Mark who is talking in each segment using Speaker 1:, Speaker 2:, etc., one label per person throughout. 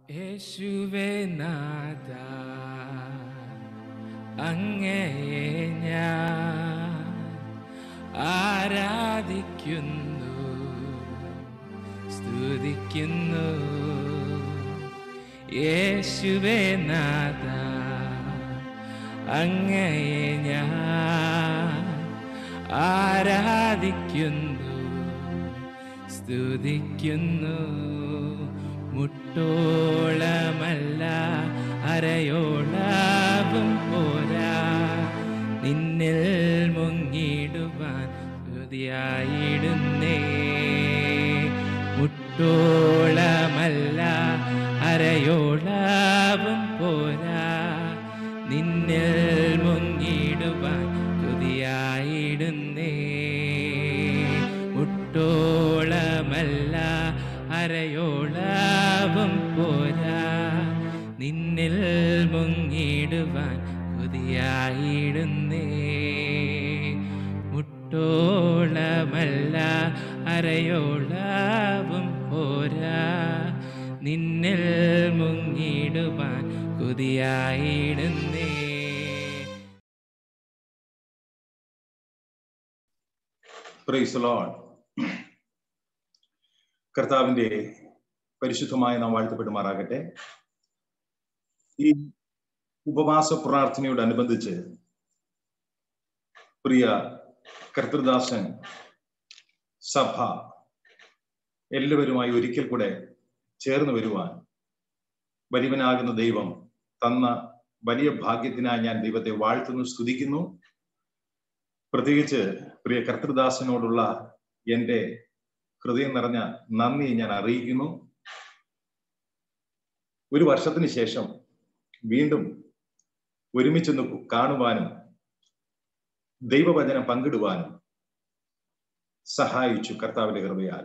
Speaker 1: യേശുവേ നാഥ അങ്ങയെ ഞാൻ ആരാധിക്കുന്നു സ്തുതിക്കുന്നു യേശുവേ നാഥ അങ്ങയെ ഞാൻ ആരാധിക്കുന്നു സ്തുതിക്കുന്നു മുട്ടോളമല്ല അരയോളാവും പോരാ നിന്നിൽ മുങ്ങിടുവാൻ സ്തുതിയായിടുന്നേ മുട്ടോളമല്ല അരയോളാവും പോരാ നിന്നിൽ മുങ്ങിടുവാൻ സ്തുതിയായിടുന്നേ മുട്ടോളമല്ല അരയോളാവും പോരാ നിന്നിൽ മുങ്ങിടുവാൻ കൊതിയായിടുന്നേ മുട്ടോളമല്ല അരയോളാവും പോരാ നിന്നിൽ മുങ്ങിടുവാൻ കൊതിയായിടുന്നേ
Speaker 2: പ്രൈസ് ലോഡ് കർത്താവിന്റെ പരിശുദ്ധമായ നാം വാഴ്ത്തപ്പെടുമാറാകട്ടെ ഈ ഉപവാസ പ്രാർത്ഥനയോടനുബന്ധിച്ച് പ്രിയ കർത്തൃദാസൻ സഭ എല്ലാവരുമായി ഒരിക്കൽ കൂടെ ചേർന്ന് വരുവാൻ വലിയവനാകുന്ന ദൈവം തന്ന വലിയ ഭാഗ്യത്തിനായി ഞാൻ ദൈവത്തെ വാഴ്ത്തുന്നു സ്തുതിക്കുന്നു പ്രത്യേകിച്ച് പ്രിയ കർത്തൃദാസനോടുള്ള എൻ്റെ ഹൃദയം നിറഞ്ഞ നന്ദി ഞാൻ അറിയിക്കുന്നു ഒരു വർഷത്തിന് ശേഷം വീണ്ടും ഒരുമിച്ചൊന്ന് കാണുവാനും ദൈവവചനം പങ്കിടുവാനും സഹായിച്ചു കർത്താവിന്റെ കൃപയാൽ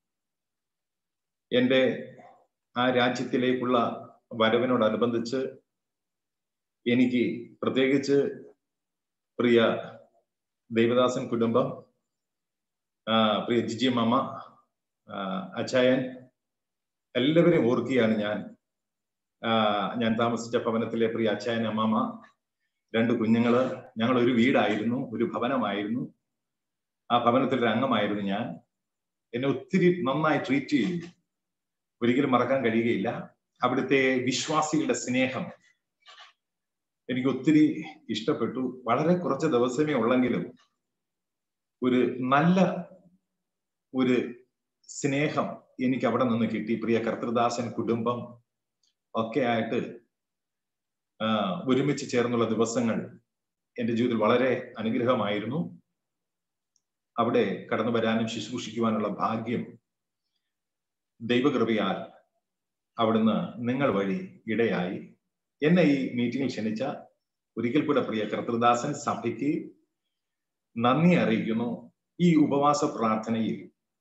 Speaker 2: എൻ്റെ ആ രാജ്യത്തിലേക്കുള്ള വരവിനോടനുബന്ധിച്ച് എനിക്ക് പ്രത്യേകിച്ച് പ്രിയ ദേവദാസൻ കുടുംബം പ്രിയ ജിജി മാമ അച്ചായൻ എല്ലാവരെയും ഓർക്കുകയാണ് ഞാൻ ഞാൻ താമസിച്ച ഭവനത്തിലെ പ്രിയ അച്ചായൻ അമ്മാമ രണ്ട് കുഞ്ഞുങ്ങള് ഞങ്ങൾ ഒരു വീടായിരുന്നു ഒരു ഭവനമായിരുന്നു ആ ഭവനത്തിലൊരു അംഗമായിരുന്നു ഞാൻ എന്നെ ഒത്തിരി നന്നായി ട്രീറ്റ് ചെയ്തു ഒരിക്കലും മറക്കാൻ കഴിയുകയില്ല അവിടുത്തെ വിശ്വാസികളുടെ സ്നേഹം എനിക്ക് ഒത്തിരി ഇഷ്ടപ്പെട്ടു വളരെ കുറച്ച് ദിവസമേ ഉള്ളെങ്കിലും ഒരു നല്ല ഒരു സ്നേഹം എനിക്ക് അവിടെ നിന്ന് കിട്ടി പ്രിയ കർത്തൃദാസൻ കുടുംബം ഒക്കെ ആയിട്ട് ഒരുമിച്ച് ചേർന്നുള്ള ദിവസങ്ങൾ എൻ്റെ ജീവിതത്തിൽ വളരെ അനുഗ്രഹമായിരുന്നു അവിടെ കടന്നു വരാനും ശുശ്രൂഷിക്കുവാനുള്ള ഭാഗ്യം ദൈവകൃപയാൽ അവിടുന്ന് നിങ്ങൾ വഴി ഇടയായി എന്നെ ഈ മീറ്റിംഗിൽ ക്ഷണിച്ച ഒരിക്കൽ കൂടെ പ്രിയ കർത്തൃദാസൻ സഭയ്ക്ക് നന്ദി അറിയിക്കുന്നു ഈ ഉപവാസ പ്രാർത്ഥനയിൽ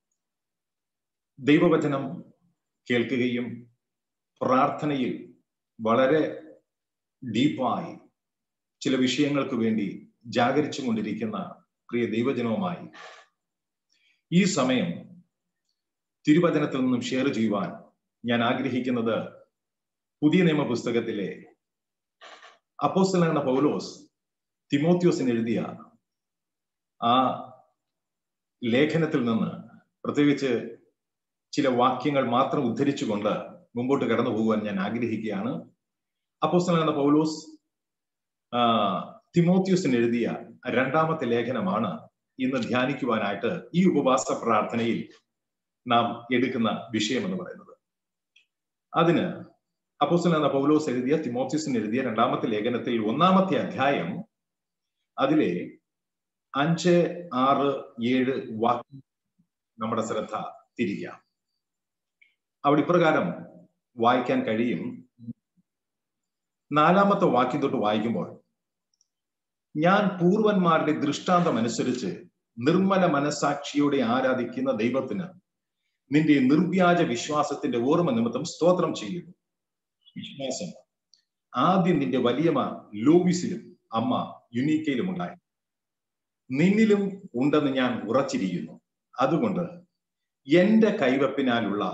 Speaker 2: ദൈവവചനം കേൾക്കുകയും പ്രാർത്ഥനയിൽ വളരെ ഡീപ്പായി ചില വിഷയങ്ങൾക്ക് വേണ്ടി ജാഗരിച്ചു കൊണ്ടിരിക്കുന്ന പ്രിയ ദൈവജനവുമായി ഈ സമയം തിരുവചനത്തിൽ നിന്നും ഷെയർ ചെയ്യുവാൻ ഞാൻ ആഗ്രഹിക്കുന്നത് പുതിയ നിയമ പുസ്തകത്തിലെ അപ്പോസ്തലനാണ് പൗലോസ് തിമോത്യോസിന് എഴുതിയ ആ ലേഖനത്തിൽ നിന്ന് പ്രത്യേകിച്ച് ചില വാക്യങ്ങൾ മാത്രം ഉദ്ധരിച്ചുകൊണ്ട് മുമ്പോട്ട് കടന്നു പോകുവാൻ ഞാൻ ആഗ്രഹിക്കുകയാണ് അപ്പോസ്തലനാണ് പൗലോസ് തിമോത്യോസിന് എഴുതിയ രണ്ടാമത്തെ ലേഖനമാണ് ഇന്ന് ധ്യാനിക്കുവാനായിട്ട് ഈ ഉപവാസ പ്രാർത്ഥനയിൽ നാം എടുക്കുന്ന വിഷയം എന്ന് പറയുന്നത് അതിന് അപ്പോസ്തലനാണ് പൗലോസ് എഴുതിയ തിമോത്യോസിന് എഴുതിയ രണ്ടാമത്തെ ലേഖനത്തിൽ ഒന്നാമത്തെ അധ്യായം അതിലെ അഞ്ച് ആറ് ഏഴ് വാക്യം നമ്മുടെ ശ്രദ്ധ തിരിക്കാം അവിടെ ഇപ്രകാരം വായിക്കാൻ കഴിയും നാലാമത്തെ വാക്യം തൊട്ട് വായിക്കുമ്പോൾ ഞാൻ പൂർവന്മാരുടെ ദൃഷ്ടാന്തം അനുസരിച്ച് നിർമ്മല മനസാക്ഷിയോടെ ആരാധിക്കുന്ന ദൈവത്തിന് നിന്റെ നിർവ്യാജ വിശ്വാസത്തിന്റെ ഓർമ്മ നിമിത്തം സ്തോത്രം ചെയ്യുന്നു വിശ്വാസം ആദ്യം നിന്റെ വലിയമ്മ ലോവിസിലും അമ്മ യുനീക്കയിലും ഉണ്ടായി നിന്നിലും ഉണ്ടെന്ന് ഞാൻ ഉറച്ചിരിക്കുന്നു അതുകൊണ്ട് എന്റെ കൈവപ്പിനാലുള്ള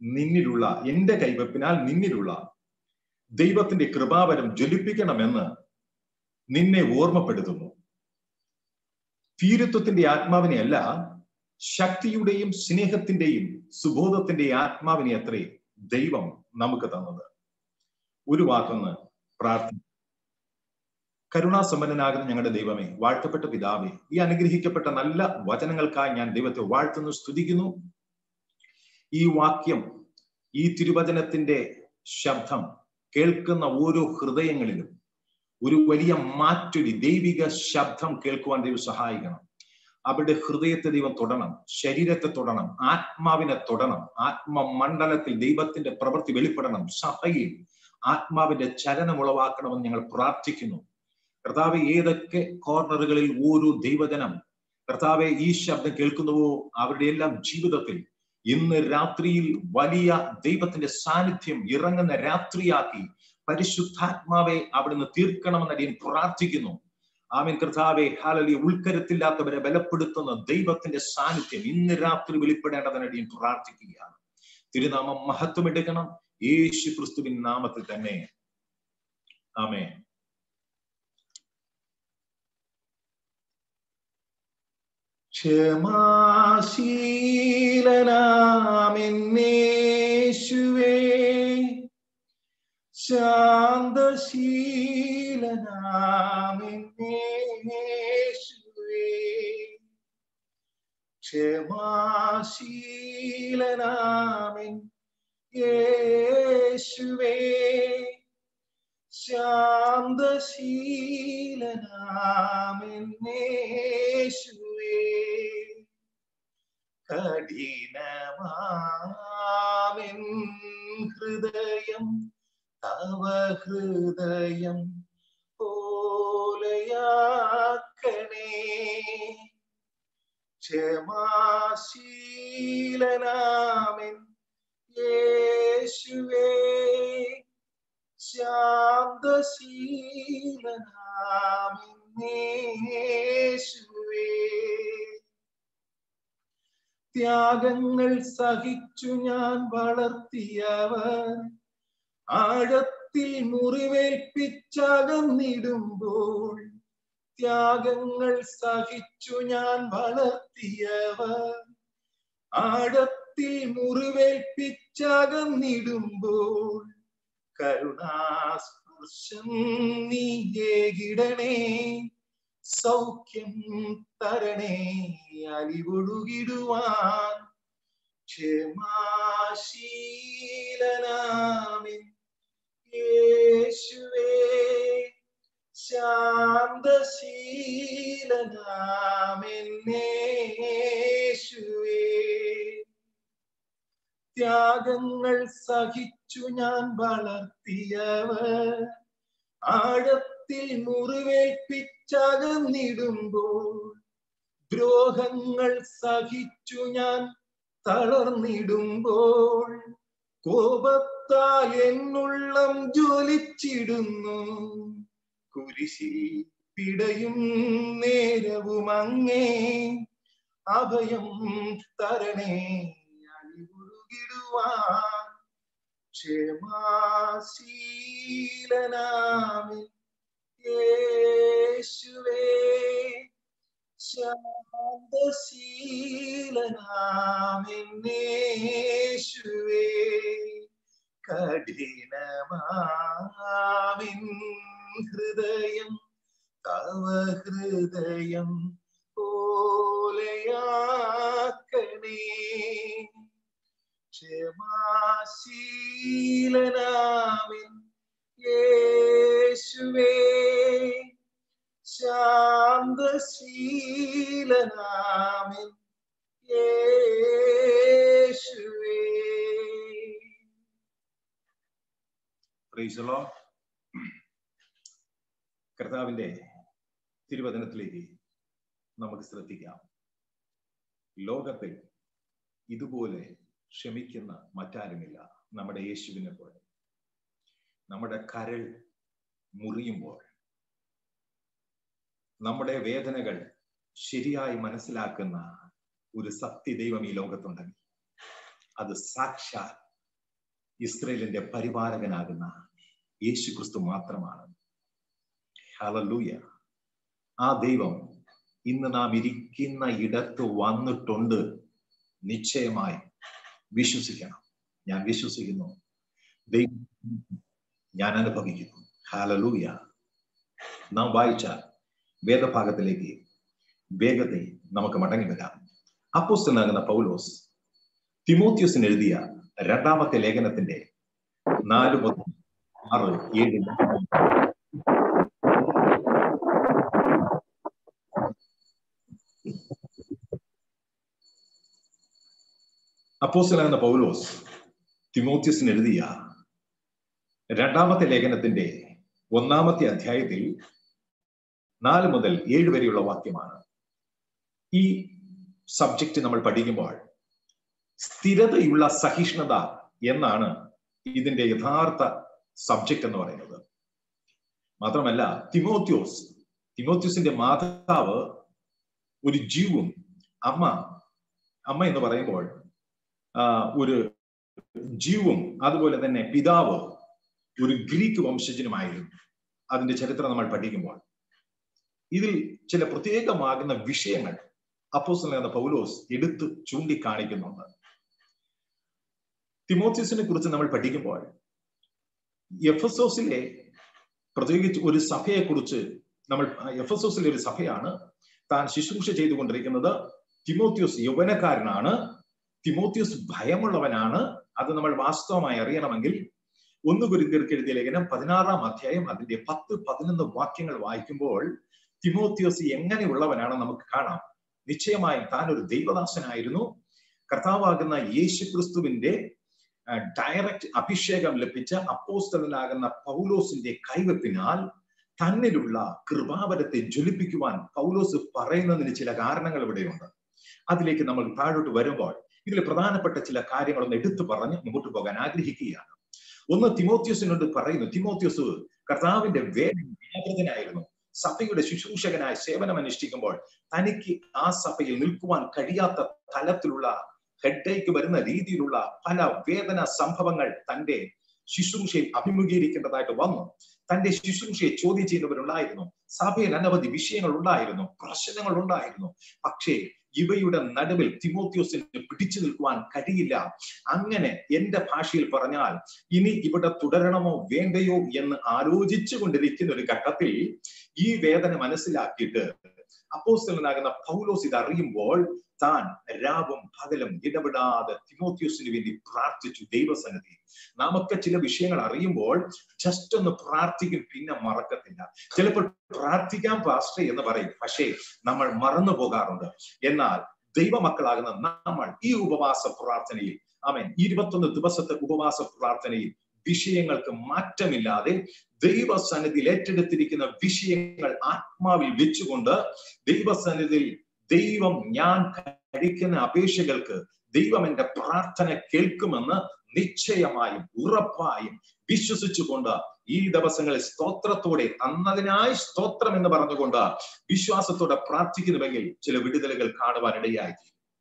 Speaker 2: നിന്നിലുള്ള എന്റെ കൈവപ്പിനാൽ നിന്നിലുള്ള ദൈവത്തിന്റെ കൃപാവരം ജ്വലിപ്പിക്കണമെന്ന് നിന്നെ ഓർമ്മപ്പെടുത്തുന്നു ഭീരുത്വത്തിന്റെ ആത്മാവിനെ അല്ല ശക്തിയുടെയും സ്നേഹത്തിന്റെയും സുബോധത്തിന്റെ ആത്മാവിനെ അത്രേ ദൈവം നമുക്ക് തന്നത് ഒരു വാക്കൊന്ന് പ്രാർത്ഥന കരുണാസമ്പന്നനാകുന്ന ഞങ്ങളുടെ ദൈവമേ വാഴ്ത്തപ്പെട്ട പിതാവേ ഈ അനുഗ്രഹിക്കപ്പെട്ട നല്ല വചനങ്ങൾക്കായി ഞാൻ ദൈവത്തെ വാഴ്ത്തുന്നു സ്തുതിക്കുന്നു ഈ വാക്യം ഈ തിരുവചനത്തിന്റെ ശബ്ദം കേൾക്കുന്ന ഓരോ ഹൃദയങ്ങളിലും ഒരു വലിയ മാറ്റൊരു ദൈവിക ശബ്ദം കേൾക്കുവാൻ ദൈവം സഹായിക്കണം അവരുടെ ഹൃദയത്തെ ദൈവം തൊടണം ശരീരത്തെ തൊടണം ആത്മാവിനെ തൊടണം ആത്മമണ്ഡലത്തിൽ ദൈവത്തിന്റെ പ്രവൃത്തി വെളിപ്പെടണം സഭയിൽ ആത്മാവിന്റെ ചലനം ഉളവാക്കണമെന്ന് ഞങ്ങൾ പ്രാർത്ഥിക്കുന്നു കർത്താവ് ഏതൊക്കെ കോർണറുകളിൽ ഓരോ ദൈവജനം കർത്താവെ ഈ ശബ്ദം കേൾക്കുന്നുവോ അവരുടെ എല്ലാം ജീവിതത്തിൽ ഇന്ന് രാത്രിയിൽ വലിയ ദൈവത്തിന്റെ സാന്നിധ്യം ഇറങ്ങുന്ന രാത്രിയാക്കി പരിശുദ്ധാത്മാവെ അവിടുന്ന് തീർക്കണമെന്ന് അടിയൻ പ്രാർത്ഥിക്കുന്നു ആമീൻ കർത്താവെ ഹാലലി ഉൾക്കരുത്തില്ലാത്തവരെ ബലപ്പെടുത്തുന്ന ദൈവത്തിന്റെ സാന്നിധ്യം ഇന്ന് രാത്രി വെളിപ്പെടേണ്ടതിന് അടിയൻ പ്രാർത്ഥിക്കുകയാണ് തിരുനാമം മഹത്വം എടുക്കണം യേശു ക്രിസ്തുവിൻ നാമത്തിൽ തന്നെ ആമേ ക്ഷമാശീലനാമെന്നേശുവേ ശാന്തശീലനാമെന്നേശുവേ ക്ഷമാശീലനാമെൻ യേശുവേ ശാന്തശീലനാമെന്നേശുവേ കഠിനമാമെൻ ഹൃദയം തവ ഹൃദയം പോലെയാക്കണേ ക്ഷമാശീലനാമെൻ യേശുവേ ശാന്തശീലനാമെന്നേശുവേ ത്യാഗങ്ങൾ സഹിച്ചു ഞാൻ വളർത്തിയവർ ആഴത്തിൽ മുറിവേൽപ്പിച്ചകന്നിടുമ്പോൾ ത്യാഗങ്ങൾ സഹിച്ചു ഞാൻ വളർത്തിയവർ ആഴത്തിൽ മുറിവേൽപ്പിച്ചകന്നിടുമ്പോൾ കരുണാസ്പർശം നീയേകിടണേ സൗഖ്യം തരണേ അലിവൊഴുകിടുവാൻ ക്ഷമാശീലനാമിൻ യേശുവേ ശാന്തശീലനാമെന്നേശുവേ ത്യാഗങ്ങൾ സഹിച്ചു ഞാൻ വളർത്തിയവർ ആഴത്തിൽ മുറിവേൽപ്പിച്ചകന്നിടുമ്പോൾ ദ്രോഹങ്ങൾ സഹിച്ചു ഞാൻ തളർന്നിടുമ്പോൾ കോപത്താൽ എന്നുള്ളം ജ്വലിച്ചിടുന്നു കുരിശിൽ പിടയും നേരവും അങ്ങേ അഭയം തരണേ അലിവുറുകിടുവാൻ ക്ഷമാശീലനാമി യേശുവേ ശാന്തശീലനാമെന്നേശുവേ കഠിനമാവിൻ ഹൃദയം തവ ഹൃദയം പോലെയാക്കണേ ക്ഷമാശീലനാമിൻ യേശുവേ ശാന്തശീലനാമിൻ യേശുവേ പ്രൈസലോ കർത്താവിന്റെ തിരുവചനത്തിലേക്ക് നമുക്ക് ശ്രദ്ധിക്കാം ലോകത്തിൽ ഇതുപോലെ ക്ഷമിക്കുന്ന മറ്റാരുമില്ല നമ്മുടെ യേശുവിനെ പോലെ നമ്മുടെ കരൾ മുറിയുമ്പോൾ നമ്മുടെ വേദനകൾ ശരിയായി മനസ്സിലാക്കുന്ന ഒരു സത്യ ദൈവം ഈ ലോകത്തുണ്ടെങ്കിൽ അത് സാക്ഷാൽ ഇസ്രയേലിന്റെ പരിപാലകനാകുന്ന യേശു ക്രിസ്തു മാത്രമാണ് ഹലലൂയ ആ ദൈവം ഇന്ന് നാം ഇരിക്കുന്ന ഇടത്ത് വന്നിട്ടുണ്ട് നിശ്ചയമായി വിശ്വസിക്കണം ഞാൻ വിശ്വസിക്കുന്നു ദൈവം ഞാൻ അനുഭവിക്കുന്നു ഹാലലൂയ നാം വായിച്ച വേദഭാഗത്തിലേക്ക് വേഗത്തിൽ നമുക്ക് മടങ്ങി വരാം അപ്പോസ്തനാകുന്ന പൗലോസ് തിമോത്യോസിന് എഴുതിയ രണ്ടാമത്തെ ലേഖനത്തിന്റെ നാല് മുതൽ ആറ് ഏഴ് അപ്പോസ്തനാകുന്ന പൗലോസ് തിമോത്യോസിന് എഴുതിയ രണ്ടാമത്തെ ലേഖനത്തിന്റെ ഒന്നാമത്തെ അധ്യായത്തിൽ നാല് മുതൽ ഏഴ് വരെയുള്ള വാക്യമാണ് ഈ സബ്ജക്റ്റ് നമ്മൾ പഠിക്കുമ്പോൾ സ്ഥിരതയുള്ള സഹിഷ്ണുത എന്നാണ് ഇതിന്റെ യഥാർത്ഥ സബ്ജക്റ്റ് എന്ന് പറയുന്നത് മാത്രമല്ല തിമോത്യോസ് തിമോത്യോസിന്റെ മാതാവ് ഒരു ജീവും അമ്മ അമ്മ എന്ന് പറയുമ്പോൾ ഒരു ജീവും അതുപോലെ തന്നെ പിതാവ് ഒരു ഗ്രീക്ക് വംശജനുമായിരുന്നു അതിന്റെ ചരിത്രം നമ്മൾ പഠിക്കുമ്പോൾ ഇതിൽ ചില പ്രത്യേകമാകുന്ന വിഷയങ്ങൾ അപ്പോസ്തലനായ പൗലോസ് എടുത്ത് ചൂണ്ടിക്കാണിക്കുന്നുണ്ട് തിമോത്യസിനെ കുറിച്ച് നമ്മൾ പഠിക്കുമ്പോൾ എഫസോസിലെ പ്രത്യേകിച്ച് ഒരു സഭയെ കുറിച്ച് നമ്മൾ എഫസോസിലെ ഒരു സഭയാണ് താൻ ശുശ്രൂഷ ചെയ്തുകൊണ്ടിരിക്കുന്നത് തിമോത്യോസ് യൗവനക്കാരനാണ് തിമോത്യോസ് ഭയമുള്ളവനാണ് അത് നമ്മൾ വാസ്തവമായി അറിയണമെങ്കിൽ ഒന്ന് ഗുരുന്തിർക്ക് എഴുതിയ ലേഖനം പതിനാറാം അധ്യായം അതിന്റെ പത്ത് പതിനൊന്ന് വാക്യങ്ങൾ വായിക്കുമ്പോൾ തിമോത്യോസ് എങ്ങനെയുള്ളവനാണ് നമുക്ക് കാണാം നിശ്ചയമായും താൻ ഒരു ദൈവദാസനായിരുന്നു കർത്താവാകുന്ന യേശു ക്രിസ്തുവിന്റെ ഡയറക്റ്റ് അഭിഷേകം ലഭിച്ച അപ്പോസ്തലനാകുന്ന പൗലോസിന്റെ കൈവപ്പിനാൽ തന്നിലുള്ള കൃപാവരത്തെ ജ്വലിപ്പിക്കുവാൻ പൗലോസ് പറയുന്നതിന് ചില കാരണങ്ങൾ ഇവിടെയുണ്ട് അതിലേക്ക് നമ്മൾ താഴോട്ട് വരുമ്പോൾ ഇതിൽ പ്രധാനപ്പെട്ട ചില കാര്യങ്ങളൊന്ന് എടുത്തു പറഞ്ഞ് മുമ്പോട്ട് പോകാൻ ആഗ്രഹിക്കുകയാണ് ഒന്ന് തിമോത്യോസിനോട് പറയുന്നു തിമോത്യോസ് കർത്താവിന്റെ വ്യാപൃതനായിരുന്നു സഭയുടെ ശുശ്രൂഷകനായി സേവനം അനുഷ്ഠിക്കുമ്പോൾ തനിക്ക് ആ സഭയിൽ നിൽക്കുവാൻ കഴിയാത്ത തലത്തിലുള്ള ഹെഡേക്ക് വരുന്ന രീതിയിലുള്ള പല വേദന സംഭവങ്ങൾ തന്റെ ശുശ്രൂഷയിൽ അഭിമുഖീകരിക്കേണ്ടതായിട്ട് വന്നു തന്റെ ശുശ്രൂഷയെ ചോദ്യം ചെയ്യുന്നവരുണ്ടായിരുന്നു സഭയിൽ അനവധി വിഷയങ്ങൾ ഉണ്ടായിരുന്നു പ്രശ്നങ്ങൾ ഉണ്ടായിരുന്നു പക്ഷേ ഇവയുടെ നടുവിൽ തിമോത്യോസിന് പിടിച്ചു നിൽക്കുവാൻ കഴിയില്ല അങ്ങനെ എന്റെ ഭാഷയിൽ പറഞ്ഞാൽ ഇനി ഇവിടെ തുടരണമോ വേണ്ടയോ എന്ന് ആലോചിച്ചു കൊണ്ടിരിക്കുന്ന ഒരു ഘട്ടത്തിൽ ഈ വേദന മനസ്സിലാക്കിയിട്ട് അപ്പോസ്തലനാകുന്ന പൗലോസ് ഇത് അറിയുമ്പോൾ താൻ രാവും പകലും ഇടപെടാതെ തിമോത്യോസിന് വേണ്ടി പ്രാർത്ഥിച്ചു ദൈവസന്നിധി നമുക്ക് ചില വിഷയങ്ങൾ അറിയുമ്പോൾ ജസ്റ്റ് ഒന്ന് പ്രാർത്ഥിക്കും പിന്നെ മറക്കത്തില്ല ചിലപ്പോൾ പ്രാർത്ഥിക്കാൻ പാസ്റ്റേ എന്ന് പറയും പക്ഷേ നമ്മൾ മറന്നു പോകാറുണ്ട് എന്നാൽ ദൈവമക്കളാകുന്ന നമ്മൾ ഈ ഉപവാസ പ്രാർത്ഥനയിൽ ആമേൻ ഇരുപത്തൊന്ന് ദിവസത്തെ ഉപവാസ പ്രാർത്ഥനയിൽ വിഷയങ്ങൾക്ക് മാറ്റമില്ലാതെ ദൈവസന്നിധിയിൽ ഏറ്റെടുത്തിരിക്കുന്ന വിഷയങ്ങൾ ആത്മാവിൽ വെച്ചുകൊണ്ട് ദൈവസന്നിധിയിൽ ദൈവം ഞാൻ കഴിക്കുന്ന അപേക്ഷകൾക്ക് ദൈവം എന്റെ പ്രാർത്ഥന കേൾക്കുമെന്ന് നിശ്ചയമായും ഉറപ്പായും വിശ്വസിച്ചുകൊണ്ട് ഈ ദിവസങ്ങളിൽ സ്തോത്രത്തോടെ അന്നതിനായി സ്തോത്രം എന്ന് പറഞ്ഞുകൊണ്ട് വിശ്വാസത്തോടെ പ്രാർത്ഥിക്കുന്നുവെങ്കിൽ ചില വിടുതലുകൾ കാണുവാൻ ഇടയായി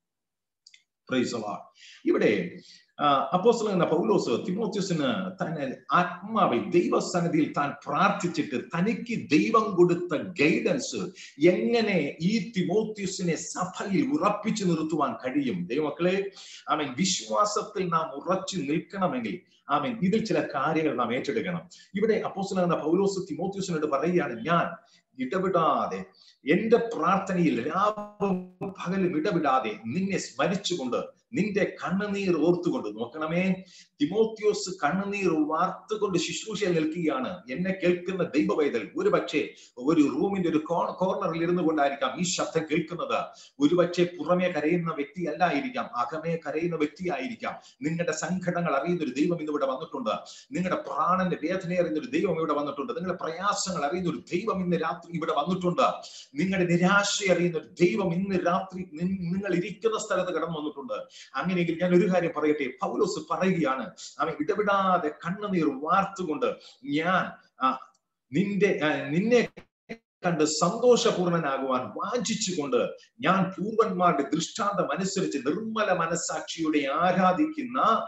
Speaker 2: ഇവിടെ അപ്പോസ്തലൻ എന്ന പൗലോസ് തിമോത്യോസിന് തന്നെ ആത്മാവിൽ ദൈവസന്നിധിയിൽ താൻ പ്രാർത്ഥിച്ചിട്ട് തനിക്ക് ദൈവം കൊടുത്ത ഗൈഡൻസ് എങ്ങനെ ഈ തിമോത്യോസിനെ സഭയിൽ ഉറപ്പിച്ചു നിർത്തുവാൻ കഴിയും ദൈവമക്കളെ ആമൻ വിശ്വാസത്തിൽ നാം ഉറച്ചു നിൽക്കണമെങ്കിൽ ആമൻ ഇതിൽ ചില കാര്യങ്ങൾ നാം ഏറ്റെടുക്കണം ഇവിടെ അപ്പോസ്തലൻ എന്ന പൗലോസ് തിമോത്യോസിനോട് പറയുകയാണ് ഞാൻ ഇടപെടാതെ എന്റെ പ്രാർത്ഥനയിൽ രാവും പകലും ഇടപെടാതെ നിന്നെ സ്മരിച്ചുകൊണ്ട് നിന്റെ കണ്ണുനീർ ഓർത്തുകൊണ്ട് നോക്കണമേ തിമോത്യോസ് കണ്ണുനീർ വാർത്തുകൊണ്ട് ശുശ്രൂഷയിൽ നിൽക്കുകയാണ് എന്നെ കേൾക്കുന്ന ദൈവവൈതൽ ഒരുപക്ഷെ ഒരു റൂമിന്റെ ഒരു കോർണറിൽ ഇരുന്നു കൊണ്ടായിരിക്കാം ഈ ശബ്ദം കേൾക്കുന്നത് ഒരുപക്ഷെ പുറമേ കരയുന്ന വ്യക്തി അല്ലായിരിക്കാം അകമേ കരയുന്ന വ്യക്തിയായിരിക്കാം നിങ്ങളുടെ സങ്കടങ്ങൾ അറിയുന്ന ഒരു ദൈവം ഇന്നിവിടെ വന്നിട്ടുണ്ട് നിങ്ങളുടെ പ്രാണന്റെ വേദന അറിയുന്ന ഒരു ദൈവം ഇവിടെ വന്നിട്ടുണ്ട് നിങ്ങളുടെ പ്രയാസങ്ങൾ അറിയുന്ന ഒരു ദൈവം ഇന്ന് രാത്രി ഇവിടെ വന്നിട്ടുണ്ട് നിങ്ങളുടെ നിരാശ അറിയുന്ന ഒരു ദൈവം ഇന്ന് രാത്രി നിങ്ങൾ ഇരിക്കുന്ന സ്ഥലത്ത് കടന്നു വന്നിട്ടുണ്ട് അങ്ങനെയെങ്കിൽ ഞാൻ ഒരു കാര്യം പറയട്ടെ പൗലോസ് പറയുകയാണ് അവൻ ഇടപെടാതെ കണ്ണുനീർ വാർത്തുകൊണ്ട് ഞാൻ നിന്റെ നിന്നെ കണ്ട് സന്തോഷപൂർണനാകുവാൻ വാഞ്ചിച്ചുകൊണ്ട് ഞാൻ പൂർവന്മാരുടെ ദൃഷ്ടാന്തം അനുസരിച്ച് നിർമ്മല മനസാക്ഷിയുടെ ആരാധിക്കുന്ന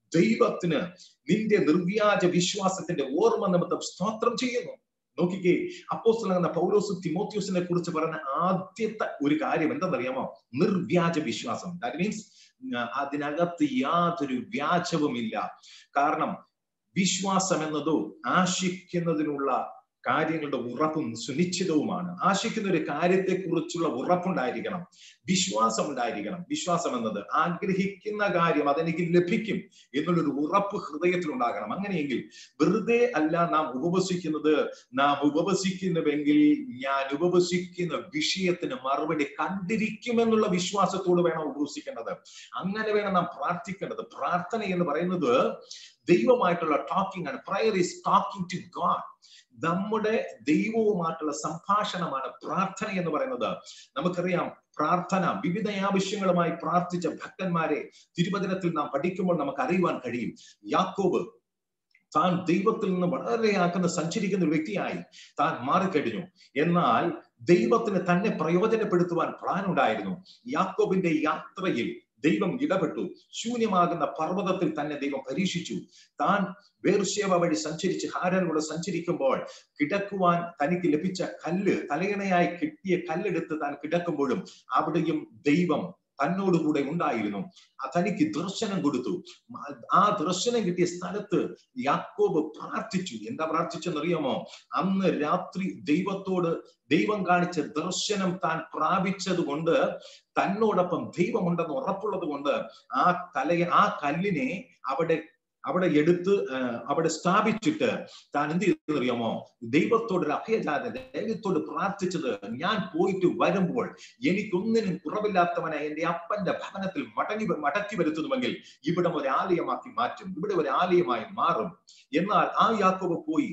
Speaker 2: ദൈവത്തിന് നിന്റെ നിർവ്യാജ വിശ്വാസത്തിന്റെ ഓർമ്മ നിമിത്തം സ്തോത്രം ചെയ്യുന്നു നോക്കിക്കേ അപ്പോസ്തലൻ എന്ന പൗലോസ് തിമോത്യോസിനെ കുറിച്ച് പറഞ്ഞ ആദ്യത്തെ ഒരു കാര്യം എന്തെന്നറിയാമോ നിർവ്യാജ വിശ്വാസം ദാറ്റ് മീൻസ് അതിനകത്ത് യാതൊരു വ്യാജവുമില്ല കാരണം വിശ്വാസം എന്നതോ ആശിക്കുന്നതിനുള്ള കാര്യങ്ങളുടെ ഉറപ്പും സുനിശ്ചിതവുമാണ് ആശിക്കുന്ന ഒരു കാര്യത്തെ കുറിച്ചുള്ള ഉറപ്പുണ്ടായിരിക്കണം വിശ്വാസം ഉണ്ടായിരിക്കണം വിശ്വാസം എന്നത് ആഗ്രഹിക്കുന്ന കാര്യം അതെനിക്ക് ലഭിക്കും എന്നുള്ളൊരു ഉറപ്പ് ഹൃദയത്തിൽ ഉണ്ടാകണം അങ്ങനെയെങ്കിൽ വെറുതെ അല്ല നാം ഉപവസിക്കുന്നത് നാം ഉപവസിക്കുന്നുവെങ്കിൽ ഞാൻ ഉപവസിക്കുന്ന വിഷയത്തിന് മറുപടി കണ്ടിരിക്കുമെന്നുള്ള വിശ്വാസത്തോട് വേണം ഉപവസിക്കേണ്ടത് അങ്ങനെ വേണം നാം പ്രാർത്ഥിക്കേണ്ടത് പ്രാർത്ഥന എന്ന് പറയുന്നത് ദൈവമായിട്ടുള്ള ടോക്കിംഗ് ആണ് prayer is talking to God നമ്മുടെ ദൈവവുമായിട്ടുള്ള സംഭാഷണമാണ് പ്രാർത്ഥന എന്ന് പറയുന്നത് നമുക്കറിയാം പ്രാർത്ഥന വിവിധ ആവശ്യങ്ങളുമായി പ്രാർത്ഥിച്ച ഭക്തന്മാരെ തിരുവചനത്തിൽ നാം പഠിക്കുമ്പോൾ നമുക്ക് അറിയുവാൻ കഴിയും യാക്കോബ് താൻ ദൈവത്തിൽ നിന്ന് വളരെ ആക്കുന്ന സഞ്ചരിക്കുന്ന ഒരു വ്യക്തിയായി താൻ മാറിക്കഴിഞ്ഞു എന്നാൽ ദൈവത്തിന് തന്നെ പ്രയോജനപ്പെടുത്തുവാൻ പ്ലാൻ ഉണ്ടായിരുന്നു യാക്കോബിന്റെ യാത്രയിൽ ദൈവം ഇടപെട്ടു ശൂന്യമാകുന്ന പർവ്വതത്തിൽ തന്നെ ദൈവം പരീക്ഷിച്ചു താൻ വേർഷേവ വഴി സഞ്ചരിച്ച് ഹാരനിലൂടെ സഞ്ചരിക്കുമ്പോൾ കിടക്കുവാൻ തനിക്ക് ലഭിച്ച കല്ല് തലയണയായി കിട്ടിയ കല്ലെടുത്ത് താൻ കിടക്കുമ്പോഴും അവിടെയും ദൈവം തന്നോടുകൂടെ ഉണ്ടായിരുന്നു തനിക്ക് ദർശനം കൊടുത്തു ആ ദർശനം കിട്ടിയ സ്ഥലത്ത് യാക്കോബ് പ്രാർത്ഥിച്ചു എന്താ പ്രാർത്ഥിച്ചെന്നറിയാമോ അന്ന് രാത്രി ദൈവത്തോട് ദൈവം കാണിച്ച ദർശനം താൻ പ്രാപിച്ചത് കൊണ്ട് തന്നോടൊപ്പം ദൈവമുണ്ടെന്ന് ഉറപ്പുള്ളത് കൊണ്ട് ആ തലയെ ആ കല്ലിനെ അവിടെ അവിടെ എടുത്ത് അവിടെ സ്ഥാപിച്ചിട്ട് താൻ എന്ത് ചെയ്തെന്നറിയാമോ ദൈവത്തോട് ഒരു അഭയജാത ദൈവത്തോട് പ്രാർത്ഥിച്ചത് ഞാൻ പോയിട്ട് വരുമ്പോൾ എനിക്കൊന്നിനും കുറവില്ലാത്തവനെ എന്റെ അപ്പന്റെ ഭവനത്തിൽ മടങ്ങി മടക്കി വരുത്തുന്നുവെങ്കിൽ ഇവിടം ഒരു ആലയമാക്കി മാറ്റും ഇവിടെ ഒരു ആലയമായി മാറും എന്നാൽ ആ യാക്കോബ് പോയി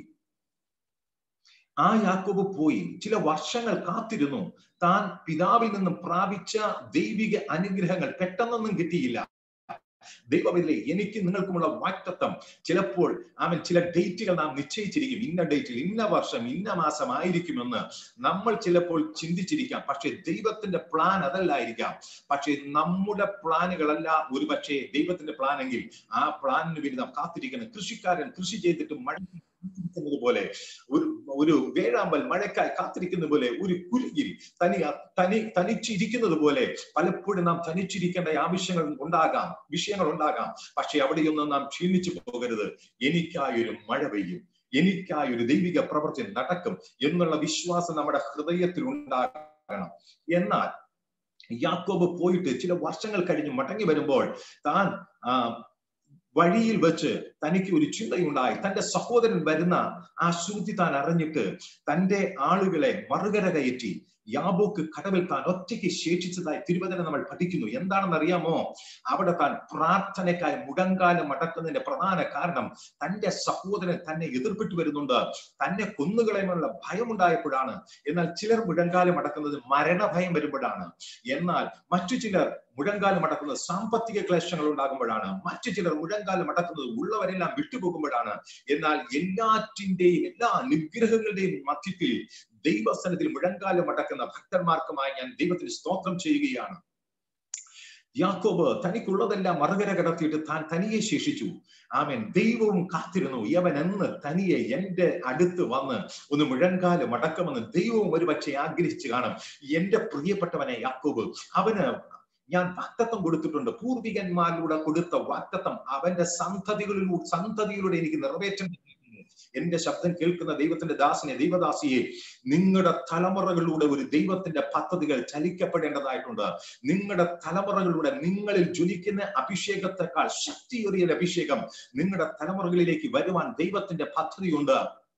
Speaker 2: ആ യാക്കോബ് പോയി ചില വർഷങ്ങൾ കാത്തിരുന്നു താൻ പിതാവിൽ നിന്നും പ്രാപിച്ച ദൈവിക അനുഗ്രഹങ്ങൾ പെട്ടെന്നൊന്നും കിട്ടിയില്ല ദൈവമില്ലേ എനിക്ക് നിങ്ങൾക്കുമുള്ള വാക്തത്വം ചിലപ്പോൾ അവൻ ചില ഡേറ്റുകൾ നാം നിശ്ചയിച്ചിരിക്കും ഇന്ന ഡേറ്റിൽ ഇന്ന വർഷം ഇന്ന മാസം ആയിരിക്കുമെന്ന് നമ്മൾ ചിലപ്പോൾ ചിന്തിച്ചിരിക്കാം പക്ഷെ ദൈവത്തിന്റെ പ്ലാൻ അതല്ലായിരിക്കാം പക്ഷെ നമ്മുടെ പ്ലാനുകളല്ല ഒരു പക്ഷേ ദൈവത്തിന്റെ പ്ലാനെങ്കിൽ ആ പ്ലാനിന് വേണ്ടി നാം കാത്തിരിക്കണം കൃഷിക്കാരൻ കൃഷി ചെയ്തിട്ട് മഴ കാത്തിരിക്കുന്നത് പോലെ ഒരു ഒരു വേഴാമ്പൽ മഴക്കായി കാത്തിരിക്കുന്ന പോലെ ഒരു കുരുകിൽ തനി തനി തനിച്ചിരിക്കുന്നത് പോലെ പലപ്പോഴും നാം തനിച്ചിരിക്കേണ്ട ആവശ്യങ്ങൾ ഉണ്ടാകാം വിഷയങ്ങൾ ഉണ്ടാകാം പക്ഷെ അവിടെയൊന്നും നാം ക്ഷീണിച്ചു പോകരുത് എനിക്കായൊരു മഴ പെയ്യും എനിക്കായൊരു ദൈവിക പ്രവർത്തി നടക്കും എന്നുള്ള വിശ്വാസം നമ്മുടെ ഹൃദയത്തിൽ ഉണ്ടാകണം എന്നാൽ യാക്കോബ് പോയിട്ട് ചില വർഷങ്ങൾ കഴിഞ്ഞ് മടങ്ങി വരുമ്പോൾ താൻ ആ വഴിയിൽ വെച്ച് തനിക്ക് ഒരു ചിന്തയുണ്ടായി തന്റെ സഹോദരൻ വരുന്ന ആ ശ്രുതി താൻ അറിഞ്ഞിട്ട് തന്റെ ആളുകളെ മറുകര കയറ്റി യാബോക്ക് കടവിൽ താൻ ഒറ്റയ്ക്ക് ശേഷിച്ചതായി തിരുവചനം നമ്മൾ പഠിക്കുന്നു എന്താണെന്ന് അറിയാമോ അവിടെ താൻ പ്രാർത്ഥനയ്ക്കായി മുടങ്കാലം അടക്കുന്നതിന്റെ പ്രധാന കാരണം തന്റെ സഹോദരൻ തന്നെ എതിർപ്പെട്ടു വരുന്നുണ്ട് തന്നെ കൊന്നുകളയുമെന്നുള്ള ഭയമുണ്ടായപ്പോഴാണ് എന്നാൽ ചിലർ മുഴങ്കാലം അടക്കുന്നത് മരണഭയം വരുമ്പോഴാണ് എന്നാൽ മറ്റു ചിലർ മുഴങ്കാലം അടക്കുന്നത് സാമ്പത്തിക ക്ലേശങ്ങൾ ഉണ്ടാകുമ്പോഴാണ് മറ്റു ചിലർ മുഴങ്കാലം അടക്കുന്നത് ഉള്ളവരെല്ലാം വിട്ടുപോകുമ്പോഴാണ് എന്നാൽ എല്ലാറ്റിന്റെയും എല്ലാ നിഗ്രഹങ്ങളുടെയും മധ്യത്തിൽ ദൈവസ്ഥനത്തിൽ മുഴങ്കാലം അടക്കുന്ന ഭക്തന്മാർക്കുമായി ഞാൻ ദൈവത്തിന് സ്തോത്രം ചെയ്യുകയാണ് യാക്കോബ് തനിക്കുള്ളതെല്ലാം മറുകര കിടത്തിയിട്ട് താൻ തനിയെ ശേഷിച്ചു ആമൻ ദൈവവും കാത്തിരുന്നു യവൻ എന്ന് തനിയെ എന്റെ അടുത്ത് വന്ന് ഒന്ന് മുഴങ്കാലം അടക്കമെന്ന് ദൈവവും ഒരുപക്ഷെ ആഗ്രഹിച്ചു കാണും എന്റെ പ്രിയപ്പെട്ടവനെ യാക്കോബ് അവന് ഞാൻ വാക്തത്വം കൊടുത്തിട്ടുണ്ട് പൂർവികന്മാരിലൂടെ കൊടുത്ത വാക്തത്വം അവന്റെ സന്തതികളിലൂടെ സന്തതിയിലൂടെ എനിക്ക് നിറവേറ്റേണ്ടി എന്റെ ശബ്ദം കേൾക്കുന്ന ദൈവത്തിന്റെ ദാസിനെ ദൈവദാസിയെ നിങ്ങളുടെ തലമുറകളിലൂടെ ഒരു ദൈവത്തിന്റെ പദ്ധതികൾ ചലിക്കപ്പെടേണ്ടതായിട്ടുണ്ട് നിങ്ങളുടെ തലമുറകളിലൂടെ നിങ്ങളിൽ ജ്വലിക്കുന്ന അഭിഷേകത്തെക്കാൾ ശക്തിയേറിയ അഭിഷേകം നിങ്ങളുടെ തലമുറകളിലേക്ക് വരുവാൻ ദൈവത്തിന്റെ പദ്ധതിയുണ്ട്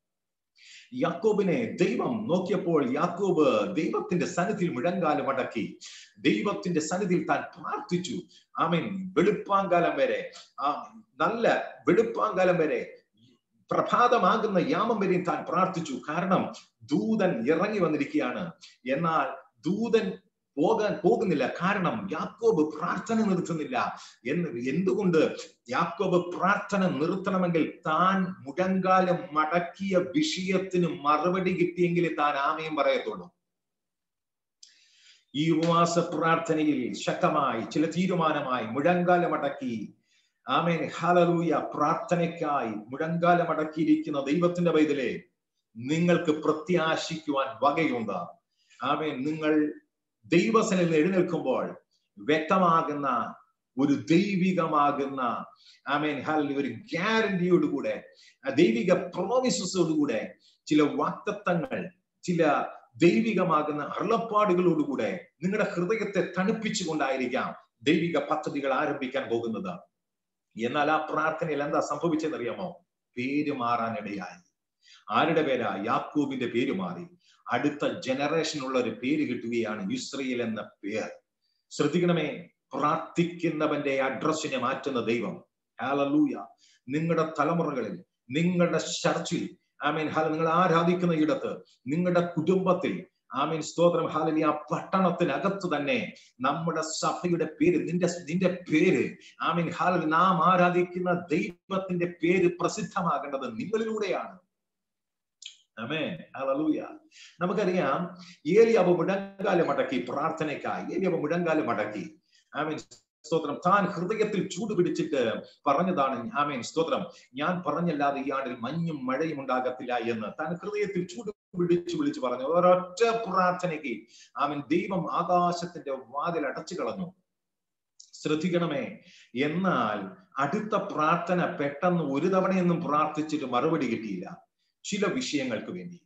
Speaker 2: യാക്കോബിനെ ദൈവം നോക്കിയപ്പോൾ യാക്കോബ് ദൈവത്തിന്റെ സന്നിധിയിൽ മുഴങ്കാലം അടക്കി ദൈവത്തിന്റെ സന്നിധിയിൽ താൻ പ്രാർത്ഥിച്ചു ആമീൻ വെളുപ്പാങ്കാലം വരെ ആ നല്ല വെളുപ്പാങ്കാലം വരെ പ്രഭാതമാകുന്ന യാമം വരെയും താൻ പ്രാർത്ഥിച്ചു കാരണം ദൂതൻ ഇറങ്ങി വന്നിരിക്കുകയാണ് എന്നാൽ ദൂതൻ പോകാൻ പോകുന്നില്ല കാരണം യാക്കോബ് പ്രാർത്ഥന നിർത്തുന്നില്ല എന്ന് എന്തുകൊണ്ട് യാക്കോബ് പ്രാർത്ഥന നിർത്തണമെങ്കിൽ താൻ മുഴങ്കാലം മടക്കിയ വിഷയത്തിന് മറുപടി കിട്ടിയെങ്കിലേ താൻ ആമയും പറയത്തുള്ളൂ ഈ ഉപവാസ പ്രാർത്ഥനയിൽ ശക്തമായി ചില തീരുമാനമായി മുഴങ്കാലം അടക്കി ആമേൻ ഹലലൂയ പ്രാർത്ഥനയ്ക്കായി മുഴങ്കാലം അടക്കിയിരിക്കുന്ന ദൈവത്തിന്റെ വൈതലേ നിങ്ങൾക്ക് പ്രത്യാശിക്കുവാൻ വകയുണ്ട് ആമേൻ നിങ്ങൾ ദൈവസനിൽ എഴുന്നേൽക്കുമ്പോൾ വ്യക്തമാകുന്ന ഒരു ദൈവികമാകുന്ന ആമേൻ ഹൽ ഒരു ഗ്യാരണ്ടിയോടുകൂടെ ദൈവിക പ്രോമിസസോടുകൂടെ ചില വാക്തത്വങ്ങൾ ചില ദൈവികമാകുന്ന അരുളപ്പാടുകളോടുകൂടെ നിങ്ങളുടെ ഹൃദയത്തെ തണുപ്പിച്ചുകൊണ്ടായിരിക്കാം ദൈവിക പദ്ധതികൾ ആരംഭിക്കാൻ പോകുന്നത് എന്നാൽ ആ പ്രാർത്ഥനയിൽ എന്താ സംഭവിച്ചെന്നറിയാമോ പേര് മാറാനിടയായി ആരുടെ പേരാ യാക്കൂബിന്റെ പേര് മാറി അടുത്ത ജനറേഷനുള്ള ഒരു പേര് കിട്ടുകയാണ് ഇസ്രയേൽ എന്ന പേർ ശ്രദ്ധിക്കണമേ പ്രാർത്ഥിക്കുന്നവന്റെ അഡ്രസ്സിനെ മാറ്റുന്ന ദൈവം ഹാലലൂയ നിങ്ങളുടെ തലമുറകളിൽ നിങ്ങളുടെ ചർച്ചിൽ ആമീൻ ഹാല നിങ്ങൾ ആരാധിക്കുന്ന ഇടത്ത് നിങ്ങളുടെ കുടുംബത്തിൽ ആമീൻ സ്തോത്രം ഹാലലി ആ പട്ടണത്തിനകത്ത് തന്നെ നമ്മുടെ സഭയുടെ പേര് നിന്റെ നിന്റെ പേര് ആമീൻ ഹാലലി നാം ആരാധിക്കുന്ന ദൈവത്തിന്റെ പേര് പ്രസിദ്ധമാകേണ്ടത് നിങ്ങളിലൂടെയാണ് അമേ ഹല്ലേലൂയ നമുക്കറിയാം ഏലിയാവ് മുഴങ്കാലം അടക്കി പ്രാർത്ഥനയ്ക്കായി ഏലിയാവ് മുഴങ്കാലം അടക്കി ആമീൻ സ്തോത്രം താൻ ഹൃദയത്തിൽ ചൂട് പിടിച്ചിട്ട് പറഞ്ഞതാണ് ആമേൻ സ്തോത്രം ഞാൻ പറഞ്ഞല്ലാതെ ഈ ആണ്ടിൽ മഞ്ഞും മഴയും ഉണ്ടാകത്തില്ല എന്ന് താൻ ഹൃദയത്തിൽ ചൂട് പിടിച്ചു വിളിച്ചു പറഞ്ഞു ഒരൊറ്റ പ്രാർത്ഥനയ്ക്ക് ആമൻ ദൈവം ആകാശത്തിന്റെ വാതിൽ അടച്ചു കളഞ്ഞു ശ്രദ്ധിക്കണമേ എന്നാൽ അടുത്ത പ്രാർത്ഥന പെട്ടെന്ന് ഒരു തവണയൊന്നും പ്രാർത്ഥിച്ചിട്ട് മറുപടി കിട്ടിയില്ല ചില വിഷയങ്ങൾക്ക് വേണ്ടി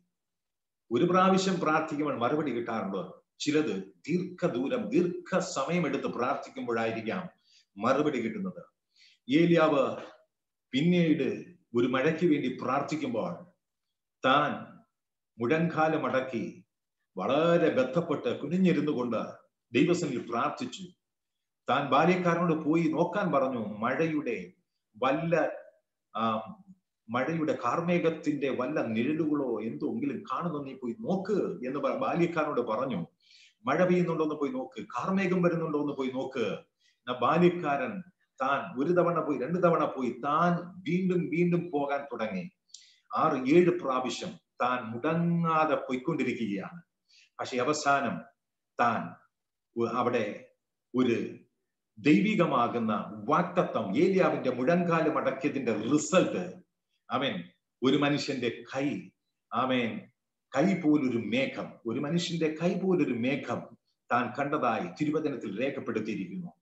Speaker 2: ഒരു പ്രാവശ്യം പ്രാർത്ഥിക്കുമ്പോൾ മറുപടി കിട്ടാറുണ്ട് ചിലത് ദീർഘദൂരം ദീർഘ സമയമെടുത്ത് പ്രാർത്ഥിക്കുമ്പോഴായിരിക്കാം മറുപടി കിട്ടുന്നത് ഏലിയാവ് പിന്നീട് ഒരു മഴയ്ക്ക് വേണ്ടി പ്രാർത്ഥിക്കുമ്പോൾ താൻ മുഴങ്കാലം അടക്കി വളരെ ബന്ധപ്പെട്ട് കുനിഞ്ഞിരുന്നു കൊണ്ട് ദൈവസനിൽ പ്രാർത്ഥിച്ചു താൻ ബാല്യക്കാരനോട് പോയി നോക്കാൻ പറഞ്ഞു മഴയുടെ വല്ല ആ മഴയുടെ കാർമേഘത്തിന്റെ വല്ല നിഴലുകളോ എന്തെങ്കിലും കാണുന്നു നീ പോയി നോക്ക് എന്ന് ബാല്യക്കാരനോട് പറഞ്ഞു മഴ പെയ്യുന്നുണ്ടോ എന്ന് പോയി നോക്ക് കാർമേഘം വരുന്നുണ്ടോ എന്ന് പോയി നോക്ക് ബാല്യക്കാരൻ താൻ ഒരു തവണ പോയി രണ്ട് തവണ പോയി താൻ വീണ്ടും വീണ്ടും പോകാൻ തുടങ്ങി ആറ് ഏഴ് പ്രാവശ്യം താൻ മുടങ്ങാതെ പോയിക്കൊണ്ടിരിക്കുകയാണ് പക്ഷെ അവസാനം താൻ അവിടെ ഒരു ദൈവികമാകുന്ന വാക്തത്വം ഏലിയാവിന്റെ മുഴങ്കാലം അടക്കിയതിന്റെ റിസൾട്ട് ആമേൻ ഒരു മനുഷ്യന്റെ കൈ ആമേൻ കൈ പോലൊരു മേഘം ഒരു മനുഷ്യന്റെ കൈ പോലൊരു മേഘം താൻ കണ്ടതായി തിരുവചനത്തിൽ രേഖപ്പെടുത്തിയിരിക്കുന്നു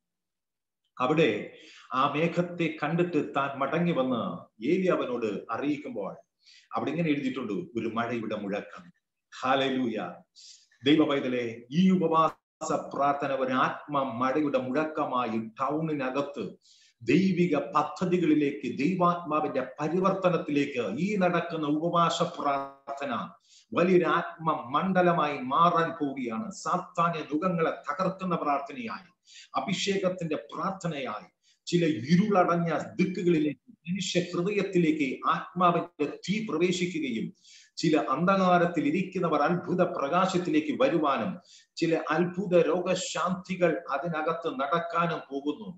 Speaker 2: അവിടെ ആ മേഘത്തെ കണ്ടിട്ട് താൻ മടങ്ങി വന്ന് ഏലിയാവനോട് അറിയിക്കുമ്പോൾ അവിടെ ഇങ്ങനെ എഴുതിയിട്ടുണ്ട് ഒരു മഴയുടെ മുഴക്കം ഹാലലൂയ ദൈവ പൈതലെ ഈ ഉപവാസ പ്രാർത്ഥന ഒരു ആത്മ മഴയുടെ മുഴക്കമായി ടൗണിനകത്ത് ദൈവിക പദ്ധതികളിലേക്ക് ദൈവാത്മാവിന്റെ പരിവർത്തനത്തിലേക്ക് ഈ നടക്കുന്ന ഉപവാസ പ്രാർത്ഥന വലിയൊരു ആത്മ മണ്ഡലമായി മാറാൻ പോവുകയാണ് സാത്താന്യ യുഗങ്ങളെ തകർക്കുന്ന പ്രാർത്ഥനയായി അഭിഷേകത്തിന്റെ പ്രാർത്ഥനയായി ചില ഇരുളടഞ്ഞ ദിക്കുകളിലേക്ക് മനുഷ്യ ഹൃദയത്തിലേക്ക് ആത്മാവിന്റെ തീ പ്രവേശിക്കുകയും ചില അന്ധകാരത്തിൽ ഇരിക്കുന്നവർ അത്ഭുത പ്രകാശത്തിലേക്ക് വരുവാനും ചില അത്ഭുത രോഗശാന്തികൾ അതിനകത്ത് നടക്കാനും പോകുന്നു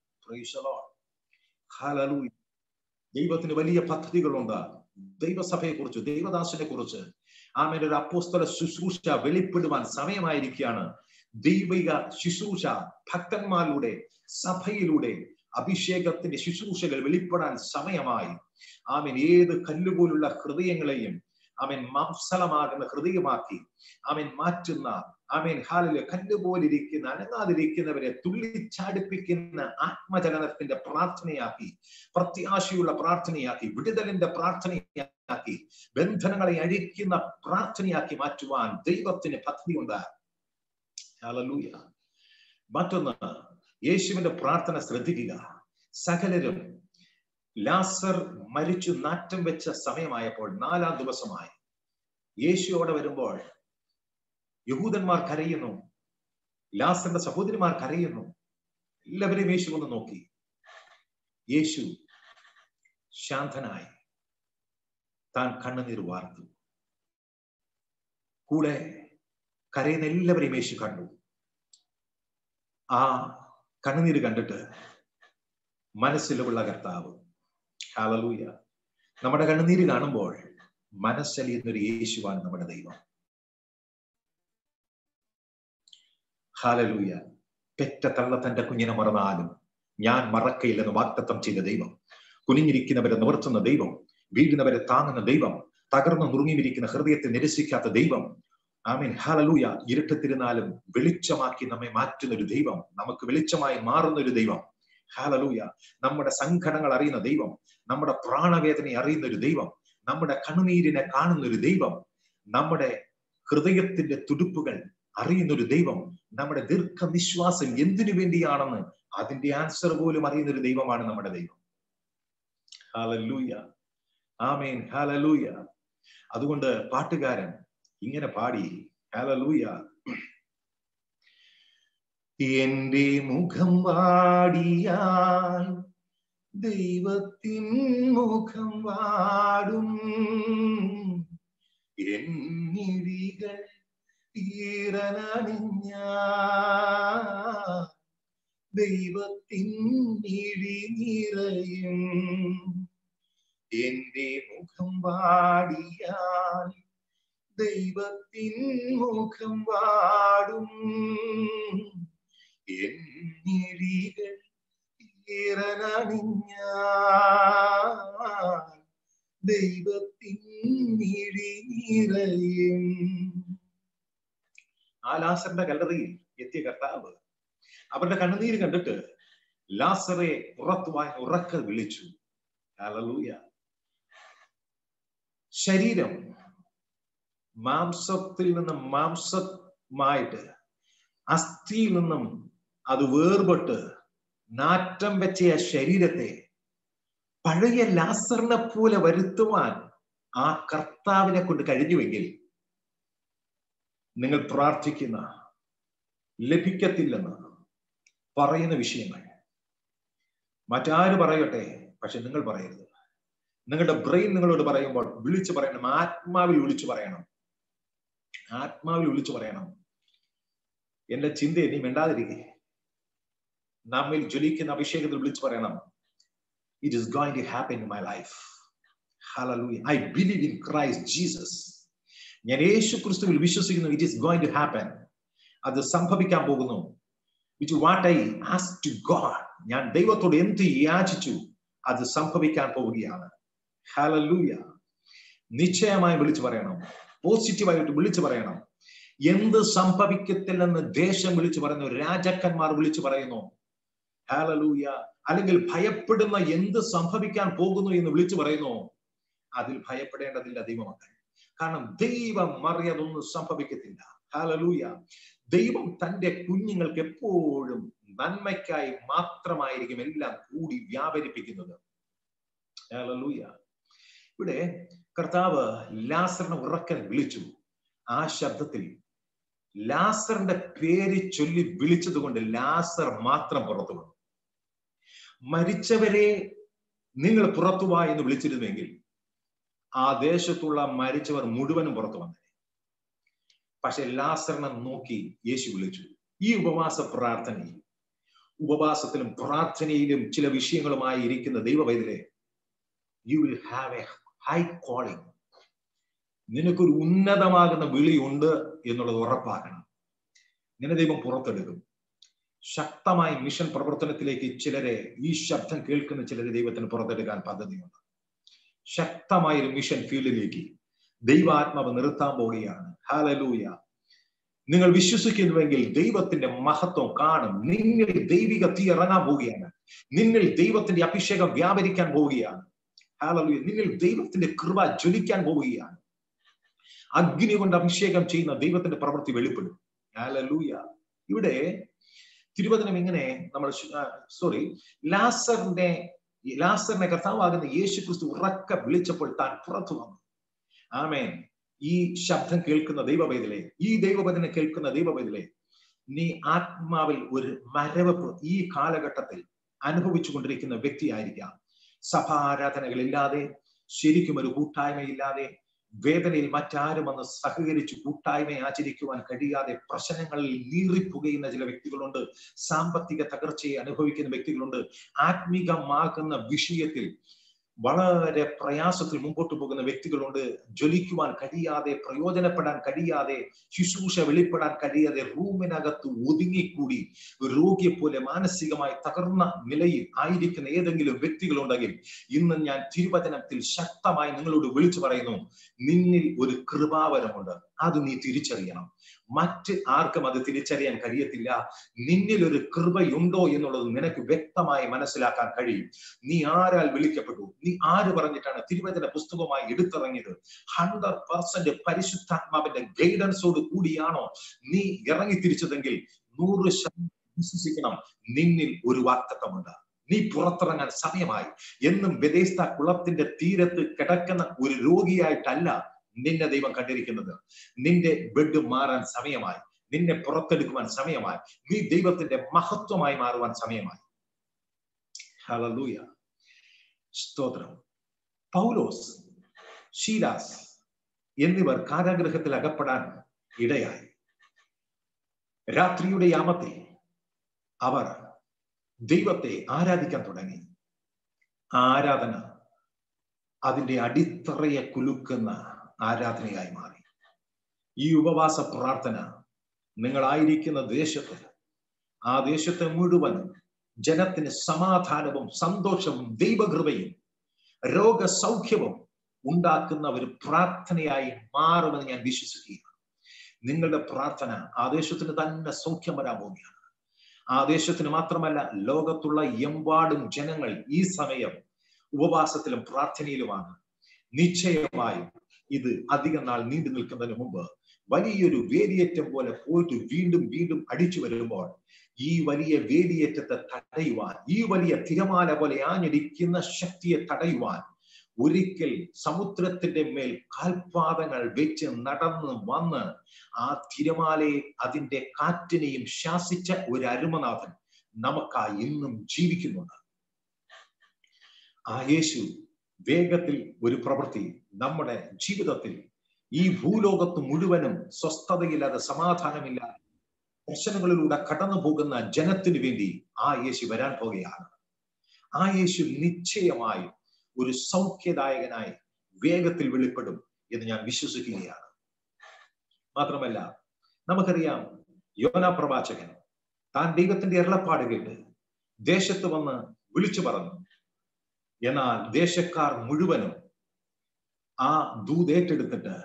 Speaker 2: ദൈവത്തിന് വലിയ പദ്ധതികളുണ്ട് ദൈവസഭയെ കുറിച്ച് ദൈവദാസനെ കുറിച്ച് ആമേൻ ഒരു അപ്പോസ്തല ശുശ്രൂഷ വെളിപ്പെടുവാൻ സമയമായിരിക്കുകയാണ് ദൈവിക ശുശ്രൂഷ ഭക്തന്മാരിലൂടെ സഭയിലൂടെ അഭിഷേകത്തിന്റെ ശുശ്രൂഷകൾ വെളിപ്പെടാൻ സമയമായി ആമൻ ഏത് കല്ലുപോലുള്ള ഹൃദയങ്ങളെയും അവൻ മാംസലമാകുന്ന ഹൃദയമാക്കി അവൻ മാറ്റുന്ന ആമേൻ ഹാലില് കല്ലുപോലിരിക്കുന്ന അനങ്ങാതിരിക്കുന്നവരെ തുള്ളിച്ചാടിപ്പിക്കുന്ന ആത്മചലനത്തിന്റെ പ്രാർത്ഥനയാക്കി പ്രത്യാശയുള്ള പ്രാർത്ഥനയാക്കി വിടുതലിന്റെ പ്രാർത്ഥനയാക്കി ബന്ധനങ്ങളെ അഴിക്കുന്ന പ്രാർത്ഥനയാക്കി മാറ്റുവാൻ ദൈവത്തിന് പദ്ധതിയുണ്ട് ഹാലലൂയ മറ്റൊന്ന് യേശുവിന്റെ പ്രാർത്ഥന ശ്രദ്ധിക്കുക സകലരും ലാസർ മരിച്ചു നാറ്റം വെച്ച സമയമായപ്പോൾ നാലാം ദിവസമായി യേശു അവിടെ വരുമ്പോൾ യഹൂദന്മാർ കരയുന്നു ലാസറിന്റെ സഹോദരിമാർ കരയുന്നു എല്ലാവരെയും യേശു ഒന്ന് നോക്കി യേശു ശാന്തനായി താൻ കണ്ണുനീർ വാർത്തു കൂടെ കരയുന്ന എല്ലാവരെയും യേശു കണ്ടു ആ കണ്ണുനീര് കണ്ടിട്ട് മനസ്സിലുള്ള കർത്താവ് ഹാലലൂയ നമ്മുടെ കണ്ണുനീര് കാണുമ്പോൾ മനസ്സലിയുന്നൊരു യേശുവാണ് നമ്മുടെ ദൈവം ഹാലലൂയ പെറ്റ തള്ള തന്റെ കുഞ്ഞിനെ മറന്നാലും ഞാൻ മറക്കയില്ലെന്ന് വാക്തത്വം ചെയ്ത ദൈവം കുനിഞ്ഞിരിക്കുന്നവരെ നിവർത്തുന്ന ദൈവം വീഴുന്നവരെ താങ്ങുന്ന ദൈവം തകർന്നു നുറുങ്ങിയിരിക്കുന്ന ഹൃദയത്തെ നിരസിക്കാത്ത ദൈവം ആമീൻ ഹാലലൂയ ഇരുട്ടത്തിരുന്നാലും വെളിച്ചമാക്കി നമ്മെ മാറ്റുന്ന ഒരു ദൈവം നമുക്ക് വെളിച്ചമായി മാറുന്ന ഒരു ദൈവം ഹാലലൂയ നമ്മുടെ സങ്കടങ്ങൾ അറിയുന്ന ദൈവം നമ്മുടെ പ്രാണവേദന അറിയുന്ന ഒരു ദൈവം നമ്മുടെ കണ്ണുനീരിനെ കാണുന്ന ഒരു ദൈവം നമ്മുടെ ഹൃദയത്തിന്റെ തുടുപ്പുകൾ അറിയുന്ന ഒരു ദൈവം നമ്മുടെ ദീർഘനിശ്വാസം എന്തിനു വേണ്ടിയാണെന്ന് അതിന്റെ ആൻസർ പോലും അറിയുന്ന ഒരു ദൈവമാണ് നമ്മുടെ ദൈവം ഹാലലൂയ ആമേൻ ഹാലലൂയ അതുകൊണ്ട് പാട്ടുകാരൻ ഇങ്ങനെ പാടി ഹാലലൂയ എന്റെ മുഖം വാടിയാൽ ദൈവത്തിൻ മുഖം വാടും എന്നിഴികൾ ഈറനണിഞ്ഞ ദൈവത്തിൻ ഇഴി നിറയും എന്റെ മുഖം വാടിയാൽ ദൈവത്തിൻ മുഖം വാടും എന്നിഴികൾ ഈറനണിഞ്ഞ ദൈവത്തിൻ ഇഴി നിറയും ആ ലാസറിന്റെ കല്ലറിയിൽ എത്തിയ കർത്താവ് അവരുടെ കണ്ണുനീര് കണ്ടിട്ട് ലാസറെ പുറത്തുവാൻ ഉറക്ക വിളിച്ചു ഹല്ലേലൂയ ശരീരം മാംസത്തിൽ നിന്നും മാംസമായിട്ട് അസ്ഥിയിൽ നിന്നും അത് വേർപെട്ട് നാറ്റം വെച്ച ആ ശരീരത്തെ പഴയ ലാസറിനെ പോലെ വരുത്തുവാൻ ആ കർത്താവിനെ കൊണ്ട് കഴിഞ്ഞുവെങ്കിൽ നിങ്ങൾ പ്രാർത്ഥിക്കുന്ന ലഭിക്കത്തില്ലെന്ന് പറയുന്ന വിഷയങ്ങൾ മറ്റാര് പറയട്ടെ പക്ഷെ നിങ്ങൾ പറയരുത് നിങ്ങളുടെ ബ്രെയിൻ നിങ്ങളോട് പറയുമ്പോൾ വിളിച്ചു പറയണം ആത്മാവിൽ വിളിച്ചു പറയണം ആത്മാവിൽ വിളിച്ചു പറയണം എന്റെ ചിന്തയെ നീ മിണ്ടാതിരിക്കെ നമ്മിൽ ജ്വലിക്കുന്ന അഭിഷേകത്തിൽ വിളിച്ചു പറയണം it is going to happen in my life hallelujah I believe in Christ Jesus ഞാൻ യേശു ക്രിസ്തുവിൽ വിശ്വസിക്കുന്നു it is going to happen അത് സംഭവിക്കാൻ പോകുന്നു which what I ask to God ഞാൻ ദൈവത്തോട് എന്ത് യാചിച്ചു അത് സംഭവിക്കാൻ പോവുകയാണ് ഹലലൂയ നിശ്ചയമായി വിളിച്ചു പറയണം പോസിറ്റീവായിട്ട് വിളിച്ചു പറയണം എന്ത് സംഭവിക്കത്തില്ലെന്ന് ദേശം വിളിച്ചു പറയുന്നു രാജാക്കന്മാർ വിളിച്ചു പറയുന്നു ഹാലലൂയ അല്ലെങ്കിൽ ഭയപ്പെടുന്ന എന്ത് സംഭവിക്കാൻ പോകുന്നു എന്ന് വിളിച്ചു പറയുന്നു അതിൽ ഭയപ്പെടേണ്ടതില്ല ദൈവമക്കൾ കാരണം ദൈവം മറിയതൊന്നും സംഭവിക്കത്തില്ല ഹാലലൂയ ദൈവം തന്റെ കുഞ്ഞുങ്ങൾക്ക് എപ്പോഴും നന്മയ്ക്കായി മാത്രമായിരിക്കും എല്ലാം കൂടി വ്യാപരിപ്പിക്കുന്നത് ഹാലലൂയ ഇവിടെ കർത്താവ് ലാസറിനെ ഉറക്കൻ വിളിച്ചു ആ ശബ്ദത്തിൽ ലാസറിന്റെ പേര് ചൊല്ലി വിളിച്ചത് കൊണ്ട് ലാസർ മാത്രം പുറത്തു വന്നു മരിച്ചവരെ നിങ്ങൾ പുറത്തുവാ എന്ന് വിളിച്ചിരുന്നെങ്കിൽ ആ ദേശത്തുള്ള മരിച്ചവർ മുഴുവനും പുറത്തു വന്നേ പക്ഷെ ലാസറിനെ നോക്കി യേശു വിളിച്ചു ഈ ഉപവാസ പ്രാർത്ഥനയിൽ ഉപവാസത്തിലും പ്രാർത്ഥനയിലും ചില വിഷയങ്ങളുമായി ഇരിക്കുന്ന ദൈവവൈദ്യരെ you will have a high calling നിനക്കൊരു ഉന്നതമാകുന്ന വിളിയുണ്ട് എന്നുള്ളത് ഉറപ്പാക്കണം നിന്നെ ദൈവം പുറത്തെടുക്കും ശക്തമായ മിഷൻ പ്രവർത്തനത്തിലേക്ക് ചിലരെ ഈ ശബ്ദം കേൾക്കുന്ന ചിലരെ ദൈവത്തിന് പുറത്തെടുക്കാൻ പദ്ധതിയുണ്ട് ശക്തമായ ഒരു മിഷൻ ഫീൽഡിലേക്ക് ദൈവാത്മാവ് നിർത്താൻ പോവുകയാണ് ഹാലലൂയ നിങ്ങൾ വിശ്വസിക്കുന്നുവെങ്കിൽ ദൈവത്തിന്റെ മഹത്വം കാണും നിങ്ങളിൽ ദൈവിക തീ ഇറങ്ങാൻ പോവുകയാണ് നിന്നിൽ ദൈവത്തിന്റെ അഭിഷേകം വ്യാപരിക്കാൻ പോവുകയാണ് ഹാലലൂയ നിന്നിൽ ദൈവത്തിന്റെ കൃപ ജ്വലിക്കാൻ പോവുകയാണ് അഗ്നി കൊണ്ട് അഭിഷേകം ചെയ്യുന്ന ദൈവത്തിന്റെ പ്രവൃത്തി വെളിപ്പെടും ഹാലലൂയ ഇവിടെ തിരുവചനം ഇങ്ങനെ നമ്മൾ സോറി ലാസറിന്റെ ലാസറിനെ കർത്താവാകുന്ന യേശു ക്രിസ്തു ഉറക്ക വിളിച്ചപ്പോൾ താൻ പുറത്തു വന്നു ആമേൻ ഈ ശബ്ദം കേൾക്കുന്ന ദൈവവേദലെ ഈ ദൈവവചനം കേൾക്കുന്ന ദൈവവേദലെ നീ ആത്മാവിൽ ഒരു മരവപ്പ് ഈ കാലഘട്ടത്തിൽ അനുഭവിച്ചു കൊണ്ടിരിക്കുന്ന വ്യക്തിയായിരിക്കാം സഭാരാധനകളില്ലാതെ ശരിക്കും ഒരു കൂട്ടായ്മയില്ലാതെ വേദനയിൽ മറ്റാരും വന്ന് സഹകരിച്ച് കൂട്ടായ്മ ആചരിക്കുവാൻ കഴിയാതെ പ്രശ്നങ്ങളിൽ നീറിപ്പുകയുന്ന ചില വ്യക്തികളുണ്ട് സാമ്പത്തിക തകർച്ചയെ അനുഭവിക്കുന്ന വ്യക്തികളുണ്ട് ആത്മീകമാകുന്ന വിഷയത്തിൽ വളരെ പ്രയാസത്തിൽ മുമ്പോട്ട് പോകുന്ന വ്യക്തികളുണ്ട് ജ്വലിക്കുവാൻ കഴിയാതെ പ്രയോജനപ്പെടാൻ കഴിയാതെ ശുശ്രൂഷ വെളിപ്പെടാൻ കഴിയാതെ റൂമിനകത്ത് ഒതുങ്ങിക്കൂടി ഒരു രോഗിയെ പോലെ മാനസികമായി തകർന്ന നിലയിൽ ആയിരിക്കുന്ന ഏതെങ്കിലും വ്യക്തികളുണ്ടെങ്കിൽ ഇന്ന് ഞാൻ തിരുവചനത്തിൽ ശക്തമായി നിങ്ങളോട് വിളിച്ചു പറയുന്നു നിന്നിൽ ഒരു കൃപാവരമുണ്ട് അത് നീ തിരിച്ചറിയണം മറ്റ് ആർക്കും അത് തിരിച്ചറിയാൻ കഴിയത്തില്ല നിന്നിൽ ഒരു കൃപയുണ്ടോ എന്നുള്ളത് നിനക്ക് വ്യക്തമായി മനസ്സിലാക്കാൻ കഴിയും നീ ആരാൽ വിളിക്കപ്പെട്ടു നീ ആര് പറഞ്ഞിട്ടാണ് തിരുവചന പുസ്തകമായി എടുത്തിറങ്ങിയത് ഹൺഡ്രഡ് പെർസെന്റ് പരിശുദ്ധാത്മാവിന്റെ ഗൈഡൻസോട് കൂടിയാണോ നീ ഇറങ്ങി തിരിച്ചതെങ്കിൽ നൂറ് ശതമാനം വിശ്വസിക്കണം നിന്നിൽ ഒരു വാക്തത്വമുണ്ട് നീ പുറത്തിറങ്ങാൻ സമയമായി എന്നും വ്യത്യസ്ത കുളത്തിന്റെ തീരത്ത് കിടക്കുന്ന ഒരു രോഗിയായിട്ടല്ല നിന്നെ ദൈവം കണ്ടിരിക്കുന്നത് നിന്റെ ബെഡ് മാറാൻ സമയമായി നിന്നെ പുറത്തെടുക്കുവാൻ സമയമായി നീ ദൈവത്തിന്റെ മഹത്വമായി മാറുവാൻ സമയമായി ഹലലൂയ സ്തോത്രം പൗലോസ് ഷീലാസ് എന്നിവർ കാരാഗ്രഹത്തിൽ അകപ്പെടാൻ ഇടയായി രാത്രിയുടെ യാമത്തിൽ അവർ ദൈവത്തെ ആരാധിക്കാൻ തുടങ്ങി ആരാധന അതിന്റെ അടിത്തറയെ കുലുക്കുന്ന ആരാധനയായി മാറി ഈ ഉപവാസ പ്രാർത്ഥന നിങ്ങളായിരിക്കുന്ന ദേശത്ത് ആ ദേശത്തെ മുഴുവൻ ജനത്തിന് സമാധാനവും സന്തോഷവും ദൈവകൃപയും രോഗസൗഖ്യവും ഉണ്ടാക്കുന്ന ഒരു പ്രാർത്ഥനയായി മാറുമെന്ന് ഞാൻ വിശ്വസിക്കുകയാണ് നിങ്ങളുടെ പ്രാർത്ഥന ആ ദേശത്തിന് തന്നെ സൗഖ്യം വരാൻ പോവുകയാണ് ആ ദേശത്തിന് മാത്രമല്ല ലോകത്തുള്ള എമ്പാടും ജനങ്ങൾ ഈ സമയം ഉപവാസത്തിലും പ്രാർത്ഥനയിലുമാണ് നിശ്ചയമായും ഇത് അധികം നാൾ നീണ്ടു നിൽക്കുന്നതിന് മുമ്പ് വലിയൊരു വേലിയേറ്റം പോലെ പോയിട്ട് വീണ്ടും വീണ്ടും അടിച്ചു വരുമ്പോൾ ഈ വലിയ വേലിയേറ്റത്തെ തടയുവാൻ ഈ വലിയ തിരമാല പോലെ ആഞ്ഞടിക്കുന്ന ശക്തിയെ തടയുവാൻ ഒരിക്കൽ സമുദ്രത്തിന്റെ മേൽ കാൽപാദങ്ങൾ വെച്ച് നടന്ന് വന്ന് ആ തിരമാലയെ അതിന്റെ കാറ്റിനെയും ശാസിച്ച ഒരു അരുമനാഥൻ നമുക്കായി ഇന്നും ജീവിക്കുന്നുണ്ട് ആ യേശു വേഗത്തിൽ ഒരു പ്രവൃത്തി നമ്മുടെ ജീവിതത്തിൽ ഈ ഭൂലോകത്ത് മുഴുവനും സ്വസ്ഥതയില്ലാതെ സമാധാനമില്ലാതെ പ്രശ്നങ്ങളിലൂടെ കടന്നു പോകുന്ന ജനത്തിനു വേണ്ടി ആ യേശു വരാൻ പോകുകയാണ് ആ യേശു നിശ്ചയമായും ഒരു സൗഖ്യദായകനായി വേഗത്തിൽ വെളിപ്പെടും എന്ന് ഞാൻ വിശ്വസിക്കുകയാണ് മാത്രമല്ല നമുക്കറിയാം യോന പ്രവാചകൻ താൻ ദൈവത്തിന്റെ എറളപ്പാട് കേട്ട് ദേശത്ത് വന്ന് വിളിച്ചു പറഞ്ഞു എന്നാൽ ദേശക്കാർ മുഴുവനും ആ ദൂതേറ്റെടുത്തിട്ട്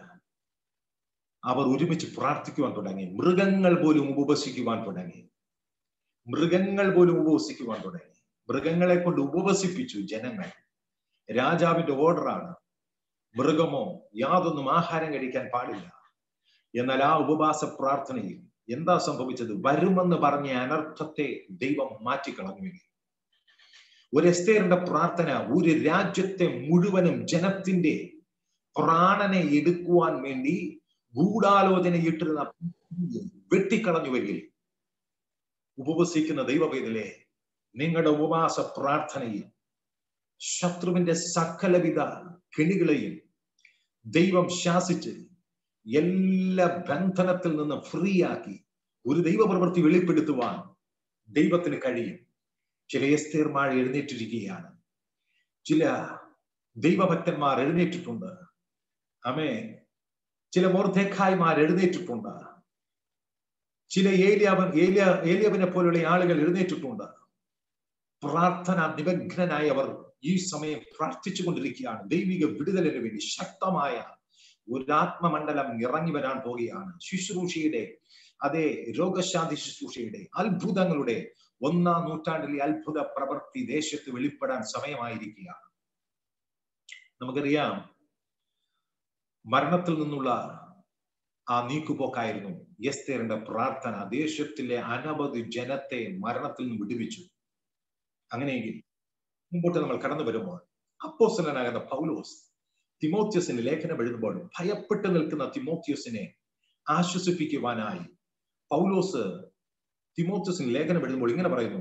Speaker 2: അവർ ഒരുമിച്ച് പ്രാർത്ഥിക്കുവാൻ തുടങ്ങി മൃഗങ്ങൾ പോലും ഉപവസിക്കുവാൻ തുടങ്ങി മൃഗങ്ങൾ പോലും ഉപവസിക്കുവാൻ തുടങ്ങി മൃഗങ്ങളെ കൊണ്ട് ഉപവസിപ്പിച്ചു ജനങ്ങൾ രാജാവിന്റെ ഓർഡറാണ് മൃഗമോ യാതൊന്നും ആഹാരം കഴിക്കാൻ പാടില്ല എന്നാൽ ആ ഉപവാസ പ്രാർത്ഥനയിൽ എന്താ സംഭവിച്ചത് വരുമെന്ന് പറഞ്ഞ അനർത്ഥത്തെ ദൈവം മാറ്റിക്കളഞ്ഞു ഒരു എസ്തേറിന്റെ പ്രാർത്ഥന ഒരു രാജ്യത്തെ മുഴുവനും ജനത്തിന്റെ പ്രാണനെ എടുക്കുവാൻ വേണ്ടി ഗൂഢാലോചനയിട്ടിരുന്ന വെട്ടിക്കളഞ്ഞുവെങ്കിൽ ഉപവസിക്കുന്ന ദൈവവേദലെ നിങ്ങളുടെ ഉപവാസ പ്രാർത്ഥനയിൽ ശത്രുവിന്റെ സകലവിധ കെണികളെയും ദൈവം ശാസിച്ച് എല്ലാ ബന്ധനത്തിൽ നിന്ന് ഫ്രീ ആക്കി ഒരു ദൈവപ്രവൃത്തി വെളിപ്പെടുത്തുവാൻ ദൈവത്തിന് കഴിയും ചില എസ്തേർമാർ എഴുന്നേറ്റിരിക്കുകയാണ് ചില ദൈവഭക്തന്മാർ എഴുന്നേറ്റിട്ടുണ്ട് അമേ ചില മോർദ്ധേഖായ്മാർ എഴുന്നേറ്റിട്ടുണ്ട് ചില ഏലിയാവൻ ഏലിയ ഏലിയവനെ പോലുള്ള ആളുകൾ എഴുന്നേറ്റിട്ടുണ്ട് പ്രാർത്ഥന നിമഗ്നനായി അവർ ഈ സമയം പ്രാർത്ഥിച്ചു കൊണ്ടിരിക്കുകയാണ് ദൈവിക വിടുതലിന് വേണ്ടി ശക്തമായ ഒരു ആത്മമണ്ഡലം ഇറങ്ങി വരാൻ പോവുകയാണ് ശുശ്രൂഷയുടെ അതേ രോഗശാന്തി ശുശ്രൂഷയുടെ അത്ഭുതങ്ങളുടെ ഒന്നാം നൂറ്റാണ്ടിലെ അത്ഭുത പ്രവൃത്തി ദേശത്ത് വെളിപ്പെടാൻ സമയമായിരിക്കുകയാണ് നമുക്കറിയാം മരണത്തിൽ നിന്നുള്ള ആ നീക്കുപോക്കായിരുന്നു എസ്തേറിന്റെ പ്രാർത്ഥന ദേശത്തിലെ അനവധി ജനത്തെ മരണത്തിൽ നിന്ന് വിടുവിച്ചു അങ്ങനെയെങ്കിൽ മുമ്പോട്ട് നമ്മൾ കടന്നു വരുമ്പോൾ അപ്പോസ്തലനാകുന്ന പൗലോസ് തിമോത്യോസിന് ലേഖനം എഴുതുമ്പോൾ ഭയപ്പെട്ട് നിൽക്കുന്ന തിമോത്യോസിനെ ആശ്വസിപ്പിക്കുവാനായി പൗലോസ് തിമോത്യോസിന് ലേഖനം എഴുതുമ്പോൾ ഇങ്ങനെ പറയുന്നു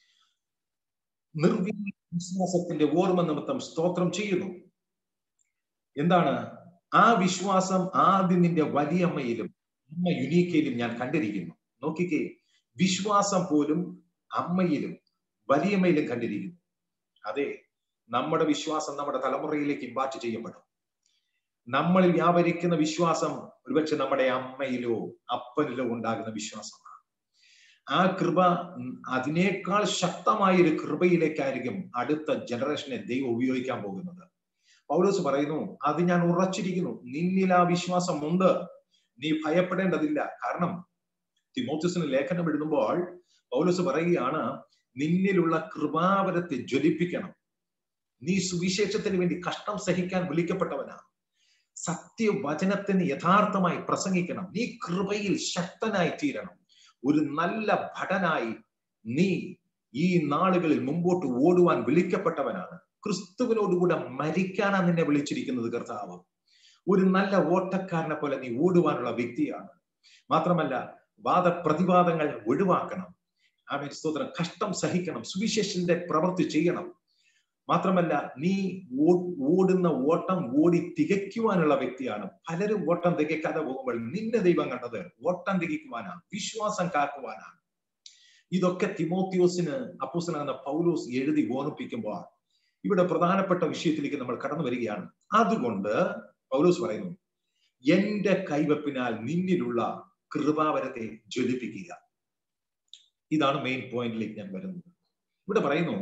Speaker 2: നിർവീര്യ വിശ്വാസത്തിന്റെ ഓർമ്മ നിമിത്തം സ്തോത്രം ചെയ്യുന്നു എന്താണ് ആ വിശ്വാസം ആദ്യം നിന്റെ വലിയമ്മയിലും അമ്മ യുനീക്കയിലും ഞാൻ കണ്ടിരിക്കുന്നു നോക്കിക്കേ വിശ്വാസം പോലും അമ്മയിലും വലിയമ്മയിലും കണ്ടിരിക്കുന്നു അതെ നമ്മുടെ വിശ്വാസം നമ്മുടെ തലമുറയിലേക്ക് ഇമ്പാറ്റ് ചെയ്യപ്പെടും നമ്മളിൽ വ്യാപരിക്കുന്ന വിശ്വാസം ഒരുപക്ഷെ നമ്മുടെ അമ്മയിലോ അപ്പനിലോ ഉണ്ടാകുന്ന വിശ്വാസമാണ് ആ കൃപ ഉം, അതിനേക്കാൾ ശക്തമായ ഒരു കൃപയിലേക്കായിരിക്കും അടുത്ത ജനറേഷനെ ദൈവം ഉപയോഗിക്കാൻ പോകുന്നത് പൗലോസ് പറയുന്നു അത് ഞാൻ ഉറച്ചിരിക്കുന്നു നിന്നിൽ ആ വിശ്വാസം ഉണ്ട് നീ ഭയപ്പെടേണ്ടതില്ല കാരണം തിമോത്തിസിന് ലേഖനം എഴുതുമ്പോൾ പൗലോസ് പറയുകയാണ് നിന്നിലുള്ള കൃപാവരത്തെ ജ്വലിപ്പിക്കണം നീ സുവിശേഷത്തിന് വേണ്ടി കഷ്ടം സഹിക്കാൻ വിളിക്കപ്പെട്ടവനാണ് സത്യവചനത്തിന് യഥാർത്ഥമായി പ്രസംഗിക്കണം നീ കൃപയിൽ ശക്തനായി തീരണം ഒരു നല്ല ഭടനായി നീ ഈ നാളുകളിൽ മുമ്പോട്ട് ഓടുവാൻ വിളിക്കപ്പെട്ടവനാണ് ക്രിസ്തുവിനോടുകൂടെ മരിക്കാനാണ് നിന്നെ വിളിച്ചിരിക്കുന്നത് കർത്താവ് ഒരു നല്ല ഓട്ടക്കാരനെ പോലെ നീ ഓടുവാനുള്ള വ്യക്തിയാണ് മാത്രമല്ല വാദപ്രതിവാദങ്ങൾ ഒഴിവാക്കണം ആമേൻ സ്തോത്രം കഷ്ടം സഹിക്കണം സുവിശേഷന്റെ പ്രവൃത്തി ചെയ്യണം മാത്രമല്ല നീ ഓ- ഓടുന്ന ഓട്ടം ഓടി തികയ്ക്കുവാനുള്ള വ്യക്തിയാണ് പലരും ഓട്ടം തികയ്ക്കാതെ പോകുമ്പോൾ നിന്റെ ദൈവം കണ്ടത് ഓട്ടം തികയ്ക്കുവാനാണ് വിശ്വാസം കാക്കുവാനാണ് ഇതൊക്കെ തിമോത്യോസിന് അപ്പൂസനാകുന്ന പൗലോസ് എഴുതി ഓർമ്മിപ്പിക്കുമ്പോൾ ഇവിടെ പ്രധാനപ്പെട്ട വിഷയത്തിലേക്ക് നമ്മൾ കടന്നു വരികയാണ് അതുകൊണ്ട് പൗലോസ് പറയുന്നു എന്റെ കൈവപ്പിനാൽ നിന്നിലുള്ള കൃപാവരത്തെ ജ്വലിപ്പിക്കുക ഇതാണ് മെയിൻ പോയിന്റിലേക്ക് ഞാൻ വരുന്നത് ഇവിടെ പറയുന്നു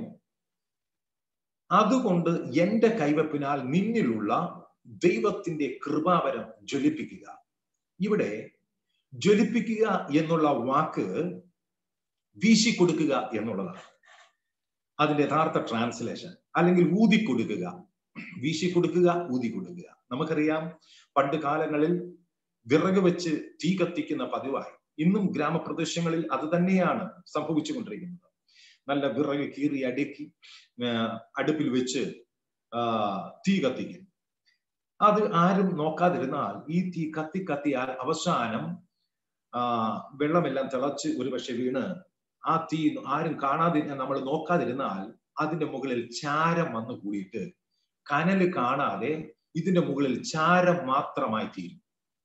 Speaker 2: അതുകൊണ്ട് എന്റെ കൈവപ്പിനാൽ നിന്നിലുള്ള ദൈവത്തിന്റെ കൃപാവരം ജ്വലിപ്പിക്കുക ഇവിടെ ജ്വലിപ്പിക്കുക എന്നുള്ള വാക്ക് വീശിക്കൊടുക്കുക എന്നുള്ളതാണ് അതിന്റെ യഥാർത്ഥ ട്രാൻസ്ലേഷൻ അല്ലെങ്കിൽ ഊതിക്കൊടുക്കുക വീശിക്കൊടുക്കുക ഊതിക്കൊടുക്കുക നമുക്കറിയാം പണ്ട് കാലങ്ങളിൽ വിറക് വെച്ച് തീ കത്തിക്കുന്ന പതിവായി ഇന്നും ഗ്രാമപ്രദേശങ്ങളിൽ അത് തന്നെയാണ് സംഭവിച്ചുകൊണ്ടിരിക്കുന്നത് നല്ല വിറക് കീറി അടുക്കി ആ, അടുപ്പിൽ വെച്ച് ആ, തീ കത്തിക്കും അത് ആരും നോക്കാതിരുന്നാൽ ഈ തീ കത്തി കത്തിയാൽ അവസാനം ആ വെള്ളമെല്ലാം തിളച്ച് ഒരുപക്ഷെ വീണ് ആ തീ ആരും കാണാതി നമ്മൾ നോക്കാതിരുന്നാൽ അതിന്റെ മുകളിൽ ചാരം വന്നു കൂടിയിട്ട് കനല് കാണാതെ ഇതിന്റെ മുകളിൽ ചാരം മാത്രമായി തീരും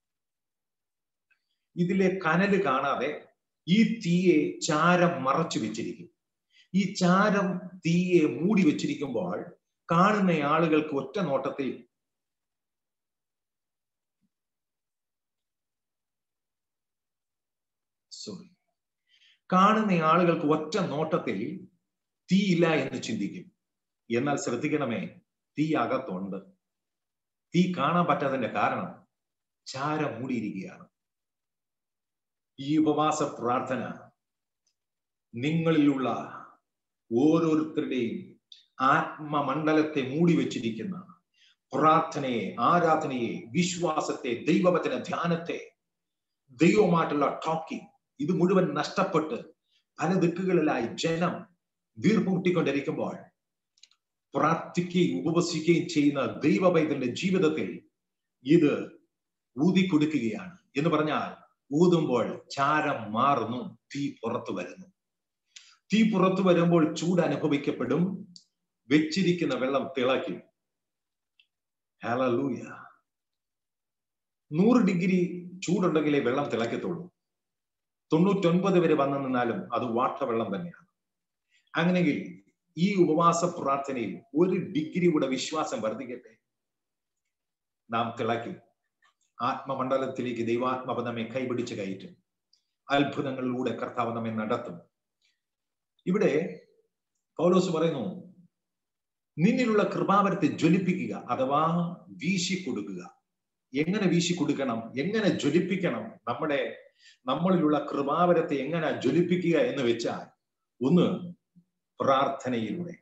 Speaker 2: ഇതിലെ കനല് കാണാതെ ഈ തീയെ ചാരം മറച്ചു വെച്ചിരിക്കും ഈ ചാരം തീയെ മൂടി വെച്ചിരിക്കുമ്പോൾ കാണുന്ന ആളുകൾക്ക് ഒറ്റ നോട്ടത്തിൽ സോറി കാണുന്ന ആളുകൾക്ക് ഒറ്റ നോട്ടത്തിൽ തീയില്ല എന്ന് ചിന്തിക്കും എന്നാൽ ശ്രദ്ധിക്കണമേ തീ അകത്തുണ്ട് തീ കാണാൻ പറ്റാത്തതിന്റെ കാരണം ചാരം മൂടിയിരിക്കുകയാണ് ഈ ഉപവാസ പ്രാർത്ഥന നിങ്ങളിലുള്ള ഓരോരുത്തരുടെയും ആത്മമണ്ഡലത്തെ മൂടി വെച്ചിരിക്കുന്ന പ്രാർത്ഥനയെ ആരാധനയെ വിശ്വാസത്തെ ദൈവവചന ധ്യാനത്തെ ദൈവമായിട്ടുള്ള ടോക്കിംഗ് ഇത് മുഴുവൻ നഷ്ടപ്പെട്ട് പല ദിക്കുകളിലായി ജനം വീർപ്പുമുട്ടിക്കൊണ്ടിരിക്കുമ്പോൾ പ്രാർത്ഥിക്കുകയും ഉപവസിക്കുകയും ചെയ്യുന്ന ദൈവ പൈതലിന്റെ ജീവിതത്തിൽ ഇത് ഊതിക്കൊടുക്കുകയാണ് എന്ന് പറഞ്ഞാൽ ഊതുമ്പോൾ ചാരം മാറുന്നു തീ പുറത്തു വരുന്നു തീ പുറത്തു വരുമ്പോൾ ചൂട് അനുഭവിക്കപ്പെടും വെച്ചിരിക്കുന്ന വെള്ളം തിളയ്ക്കും ഹലലൂയ നൂറ് ഡിഗ്രി ചൂടുണ്ടെങ്കിലേ വെള്ളം തിളക്കത്തുള്ളൂ തൊണ്ണൂറ്റൊൻപത് വരെ വന്നു നിന്നാലും അത് വാട്ടവെള്ളം തന്നെയാണ് അങ്ങനെയെങ്കിൽ ഈ ഉപവാസ പ്രാർത്ഥനയിൽ ഒരു ഡിഗ്രി കൂടെ വിശ്വാസം വർദ്ധിക്കട്ടെ നാം തിളയ്ക്കും ആത്മമണ്ഡലത്തിലേക്ക് ദൈവാത്മാവ് നമ്മെ കൈപിടിച്ച് കയറ്റും അത്ഭുതങ്ങളിലൂടെ കർത്താവ് നമ്മെ നടത്തും ഇവിടെ പൗലോസ് പറയുന്നു നിന്നിലുള്ള കൃപാവരത്തെ ജ്വലിപ്പിക്കുക അഥവാ വീശി കൊടുക്കുക എങ്ങനെ വീശി കൊടുക്കണം എങ്ങനെ ജ്വലിപ്പിക്കണം നമ്മുടെ നമ്മളിലുള്ള കൃപാവരത്തെ എങ്ങനെ ജ്വലിപ്പിക്കുക എന്ന് വെച്ചാൽ ഒന്ന് പ്രാർത്ഥനയിലൂടെ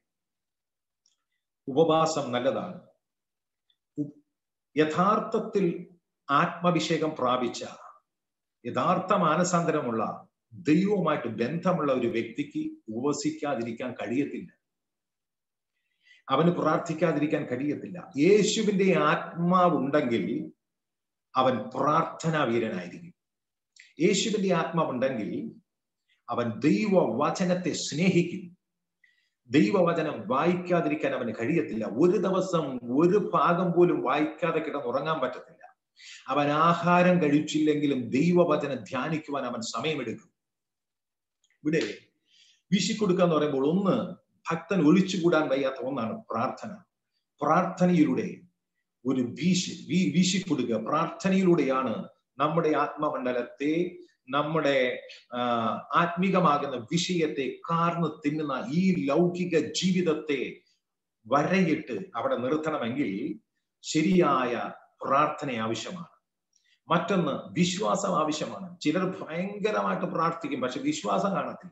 Speaker 2: ഉപവാസം നല്ലതാണ് ഉ- യഥാർത്ഥത്തിൽ ആത്മാഭിഷേകം പ്രാപിച്ച യഥാർത്ഥ മാനസാന്തരമുള്ള ദൈവവുമായിട്ട് ബന്ധമുള്ള ഒരു വ്യക്തിക്ക് ഉപവസിക്കാതിരിക്കാൻ കഴിയത്തില്ല അവന് പ്രാർത്ഥിക്കാതിരിക്കാൻ കഴിയത്തില്ല യേശുവിന്റെ ആത്മാവുണ്ടെങ്കിൽ അവൻ പ്രാർത്ഥനാ വീരനായിരിക്കും യേശുവിന്റെ ആത്മാവുണ്ടെങ്കിൽ അവൻ ദൈവ വചനത്തെ സ്നേഹിക്കും ദൈവവചനം വായിക്കാതിരിക്കാൻ അവന് കഴിയത്തില്ല ഒരു ദിവസം ഒരു ഭാഗം പോലും വായിക്കാതെ കിടന്നുറങ്ങാൻ പറ്റത്തില്ല അവൻ ആഹാരം കഴിച്ചില്ലെങ്കിലും ദൈവവചനം ധ്യാനിക്കുവാൻ അവൻ സമയമെടുക്കും ഇവിടെ വീശിക്കൊടുക്കുക എന്ന് പറയുമ്പോൾ ഒന്ന് ഭക്തൻ ഒഴിച്ചുകൂടാൻ വയ്യാത്ത ഒന്നാണ് പ്രാർത്ഥന പ്രാർത്ഥനയിലൂടെ ഒരു വീശി വീ വീശിക്കൊടുക്കുക പ്രാർത്ഥനയിലൂടെയാണ് നമ്മുടെ ആത്മമണ്ഡലത്തെ നമ്മുടെ ആ, ആത്മീകമാകുന്ന വിഷയത്തെ കാർന്ന് തിന്നുന്ന ഈ ലൗകിക ജീവിതത്തെ വരയിട്ട് അവിടെ നിർത്തണമെങ്കിൽ ശരിയായ പ്രാർത്ഥന ആവശ്യമാണ് മറ്റൊന്ന് വിശ്വാസം ആവശ്യമാണ് ചിലർ ഭയങ്കരമായിട്ട് പ്രാർത്ഥിക്കും പക്ഷെ വിശ്വാസം കാണത്തില്ല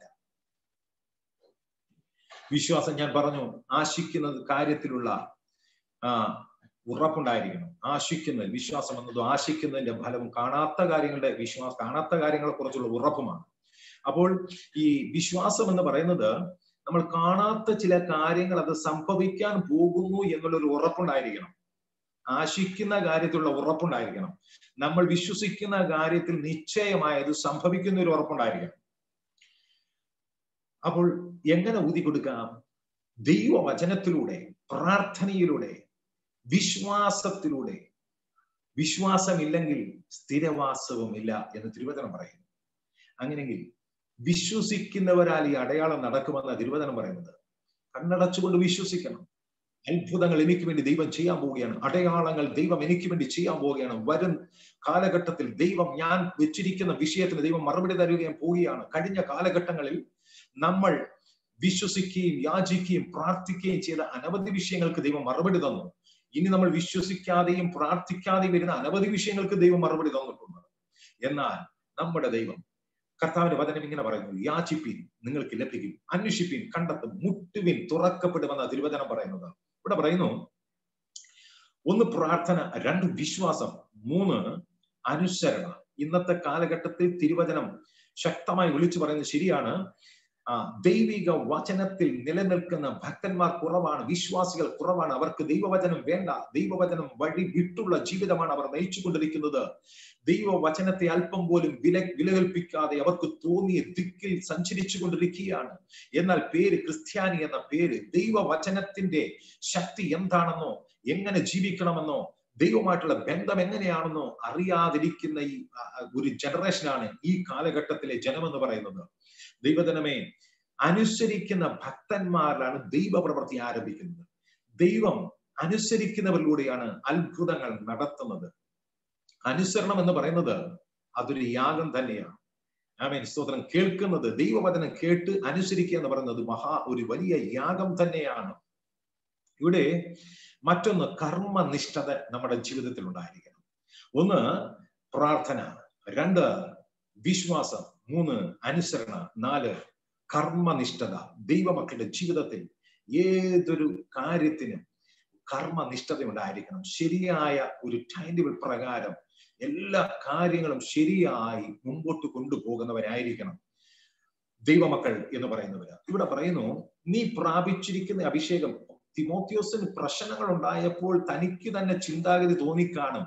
Speaker 2: വിശ്വാസം ഞാൻ പറഞ്ഞു ആശിക്കുന്നത് കാര്യത്തിലുള്ള ആ ഉറപ്പുണ്ടായിരിക്കണം ആശിക്കുന്നത് വിശ്വാസം എന്നതും ആശിക്കുന്നതിന്റെ ഫലവും കാണാത്ത കാര്യങ്ങളുടെ വിശ്വാസം കാണാത്ത കാര്യങ്ങളെ കുറിച്ചുള്ള ഉറപ്പുമാണ് അപ്പോൾ ഈ വിശ്വാസം എന്ന് പറയുന്നത് നമ്മൾ കാണാത്ത ചില കാര്യങ്ങൾ അത് സംഭവിക്കാൻ പോകുന്നു എന്നുള്ള ഒരു ഉറപ്പുണ്ടായിരിക്കണം ആശിക്കുന്ന കാര്യത്തിലുള്ള ഉറപ്പുണ്ടായിരിക്കണം നമ്മൾ വിശ്വസിക്കുന്ന കാര്യത്തിൽ നിശ്ചയമായത് സംഭവിക്കുന്ന ഒരു ഉറപ്പുണ്ടായിരിക്കണം അപ്പോൾ എങ്ങനെ ഊതി കൊടുക്കാം ദൈവവചനത്തിലൂടെ പ്രാർത്ഥനയിലൂടെ വിശ്വാസത്തിലൂടെ വിശ്വാസമില്ലെങ്കിൽ സ്ഥിരവാസവുമില്ല എന്ന് തിരുവചനം പറയുന്നു അങ്ങനെയെങ്കിൽ വിശ്വസിക്കുന്നവരാൽ ഈ അടയാളം നടക്കുമെന്ന തിരുവചനം പറയുന്നത് കണ്ണടച്ചുകൊണ്ട് വിശ്വസിക്കണം അത്ഭുതങ്ങൾ എനിക്ക് വേണ്ടി ദൈവം ചെയ്യാൻ പോവുകയാണ് അടയാളങ്ങൾ ദൈവം എനിക്ക് വേണ്ടി ചെയ്യാൻ പോവുകയാണ് വരും കാലഘട്ടത്തിൽ ദൈവം ഞാൻ വെച്ചിരിക്കുന്ന വിഷയത്തിന് ദൈവം മറുപടി തരുകയും പോവുകയാണ് കഴിഞ്ഞ കാലഘട്ടങ്ങളിൽ നമ്മൾ വിശ്വസിക്കുകയും യാചിക്കുകയും പ്രാർത്ഥിക്കുകയും ചെയ്ത അനവധി വിഷയങ്ങൾക്ക് ദൈവം മറുപടി തന്നു ഇനി നമ്മൾ വിശ്വസിക്കാതെയും പ്രാർത്ഥിക്കാതെയും വരുന്ന അനവധി വിഷയങ്ങൾക്ക് ദൈവം മറുപടി തന്നിട്ടുണ്ട് എന്നാൽ നമ്മുടെ ദൈവം കർത്താവിന്റെ വചനം ഇങ്ങനെ പറയുന്നു യാചിപ്പീൻ നിങ്ങൾക്ക് ലഭിക്കും അന്വേഷിപ്പീൻ കണ്ടെത്തും മുട്ടുവിൻ തുറക്കപ്പെടുമെന്ന തിരുവചനം പറയുന്നത് ഇവിടെ പറയുന്നു ഒന്ന് പ്രാർത്ഥന രണ്ട് വിശ്വാസം മൂന്ന് അനുസരണ ഇന്നത്തെ കാലഘട്ടത്തിൽ തിരുവചനം ശക്തമായി വിളിച്ചു പറയുന്നത് ശരിയാണ് ആ ദൈവിക വചനത്തിൽ നിലനിൽക്കുന്ന ഭക്തന്മാർ കുറവാണ് വിശ്വാസികൾ കുറവാണ് അവർക്ക് ദൈവവചനം വേണ്ട ദൈവവചനം വഴി വിട്ടുള്ള ജീവിതമാണ് അവർ നയിച്ചു കൊണ്ടിരിക്കുന്നത് ദൈവവചനത്തെ അല്പം പോലും വില വിലകൽപ്പിക്കാതെ അവർക്ക് തോന്നിയ ദിക്കിൽ സഞ്ചരിച്ചു കൊണ്ടിരിക്കുകയാണ് എന്നാൽ പേര് ക്രിസ്ത്യാനി എന്ന പേര് ദൈവവചനത്തിന്റെ ശക്തി എന്താണെന്നോ എങ്ങനെ ജീവിക്കണമെന്നോ ദൈവമായിട്ടുള്ള ബന്ധം എങ്ങനെയാണെന്നോ അറിയാതിരിക്കുന്ന ഈ ആ, ഒരു ജനറേഷനാണ് ഈ കാലഘട്ടത്തിലെ ജനമെന്ന് പറയുന്നത് ദൈവജനമേ അനുസരിക്കുന്ന ഭക്തന്മാരിലാണ് ദൈവപ്രവൃത്തി ആരംഭിക്കുന്നത് ദൈവം അനുസരിക്കുന്നവരിലൂടെയാണ് അത്ഭുതങ്ങൾ നടത്തുന്നത് അനുസരണം എന്ന് പറയുന്നത് അതൊരു യാഗം തന്നെയാണ് ആമേൻ സ്തോത്രം കേൾക്കുന്നത് ദൈവവചനം കേട്ട് അനുസരിക്കുക എന്ന് പറയുന്നത് മഹാ ഒരു വലിയ യാഗം തന്നെയാണ് ഇവിടെ മറ്റൊന്ന് കർമ്മനിഷ്ഠത നമ്മുടെ ജീവിതത്തിൽ ഉണ്ടായിരിക്കണം ഒന്ന് പ്രാർത്ഥന രണ്ട് വിശ്വാസം മൂന്ന് അനുസരണ നാല് കർമ്മനിഷ്ഠത ദൈവമക്കളുടെ ജീവിതത്തിൽ ഏതൊരു കാര്യത്തിനും കർമ്മനിഷ്ഠത ഉണ്ടായിരിക്കണം ശരിയായ ഒരു ടൈം ടേബിൾ പ്രകാരം എല്ലാ കാര്യങ്ങളും ശരിയായി മുമ്പോട്ട് കൊണ്ടുപോകുന്നവരായിരിക്കണം ദൈവമക്കൾ എന്ന് പറയുന്നവര് ഇവിടെ പറയുന്നു നീ പ്രാപിച്ചിരിക്കുന്ന അഭിഷേകം തിമോത്യോസിന് പ്രശ്നങ്ങൾ ഉണ്ടായപ്പോൾ തനിക്ക് തന്നെ ചിന്താഗതി തോന്നിക്കാണും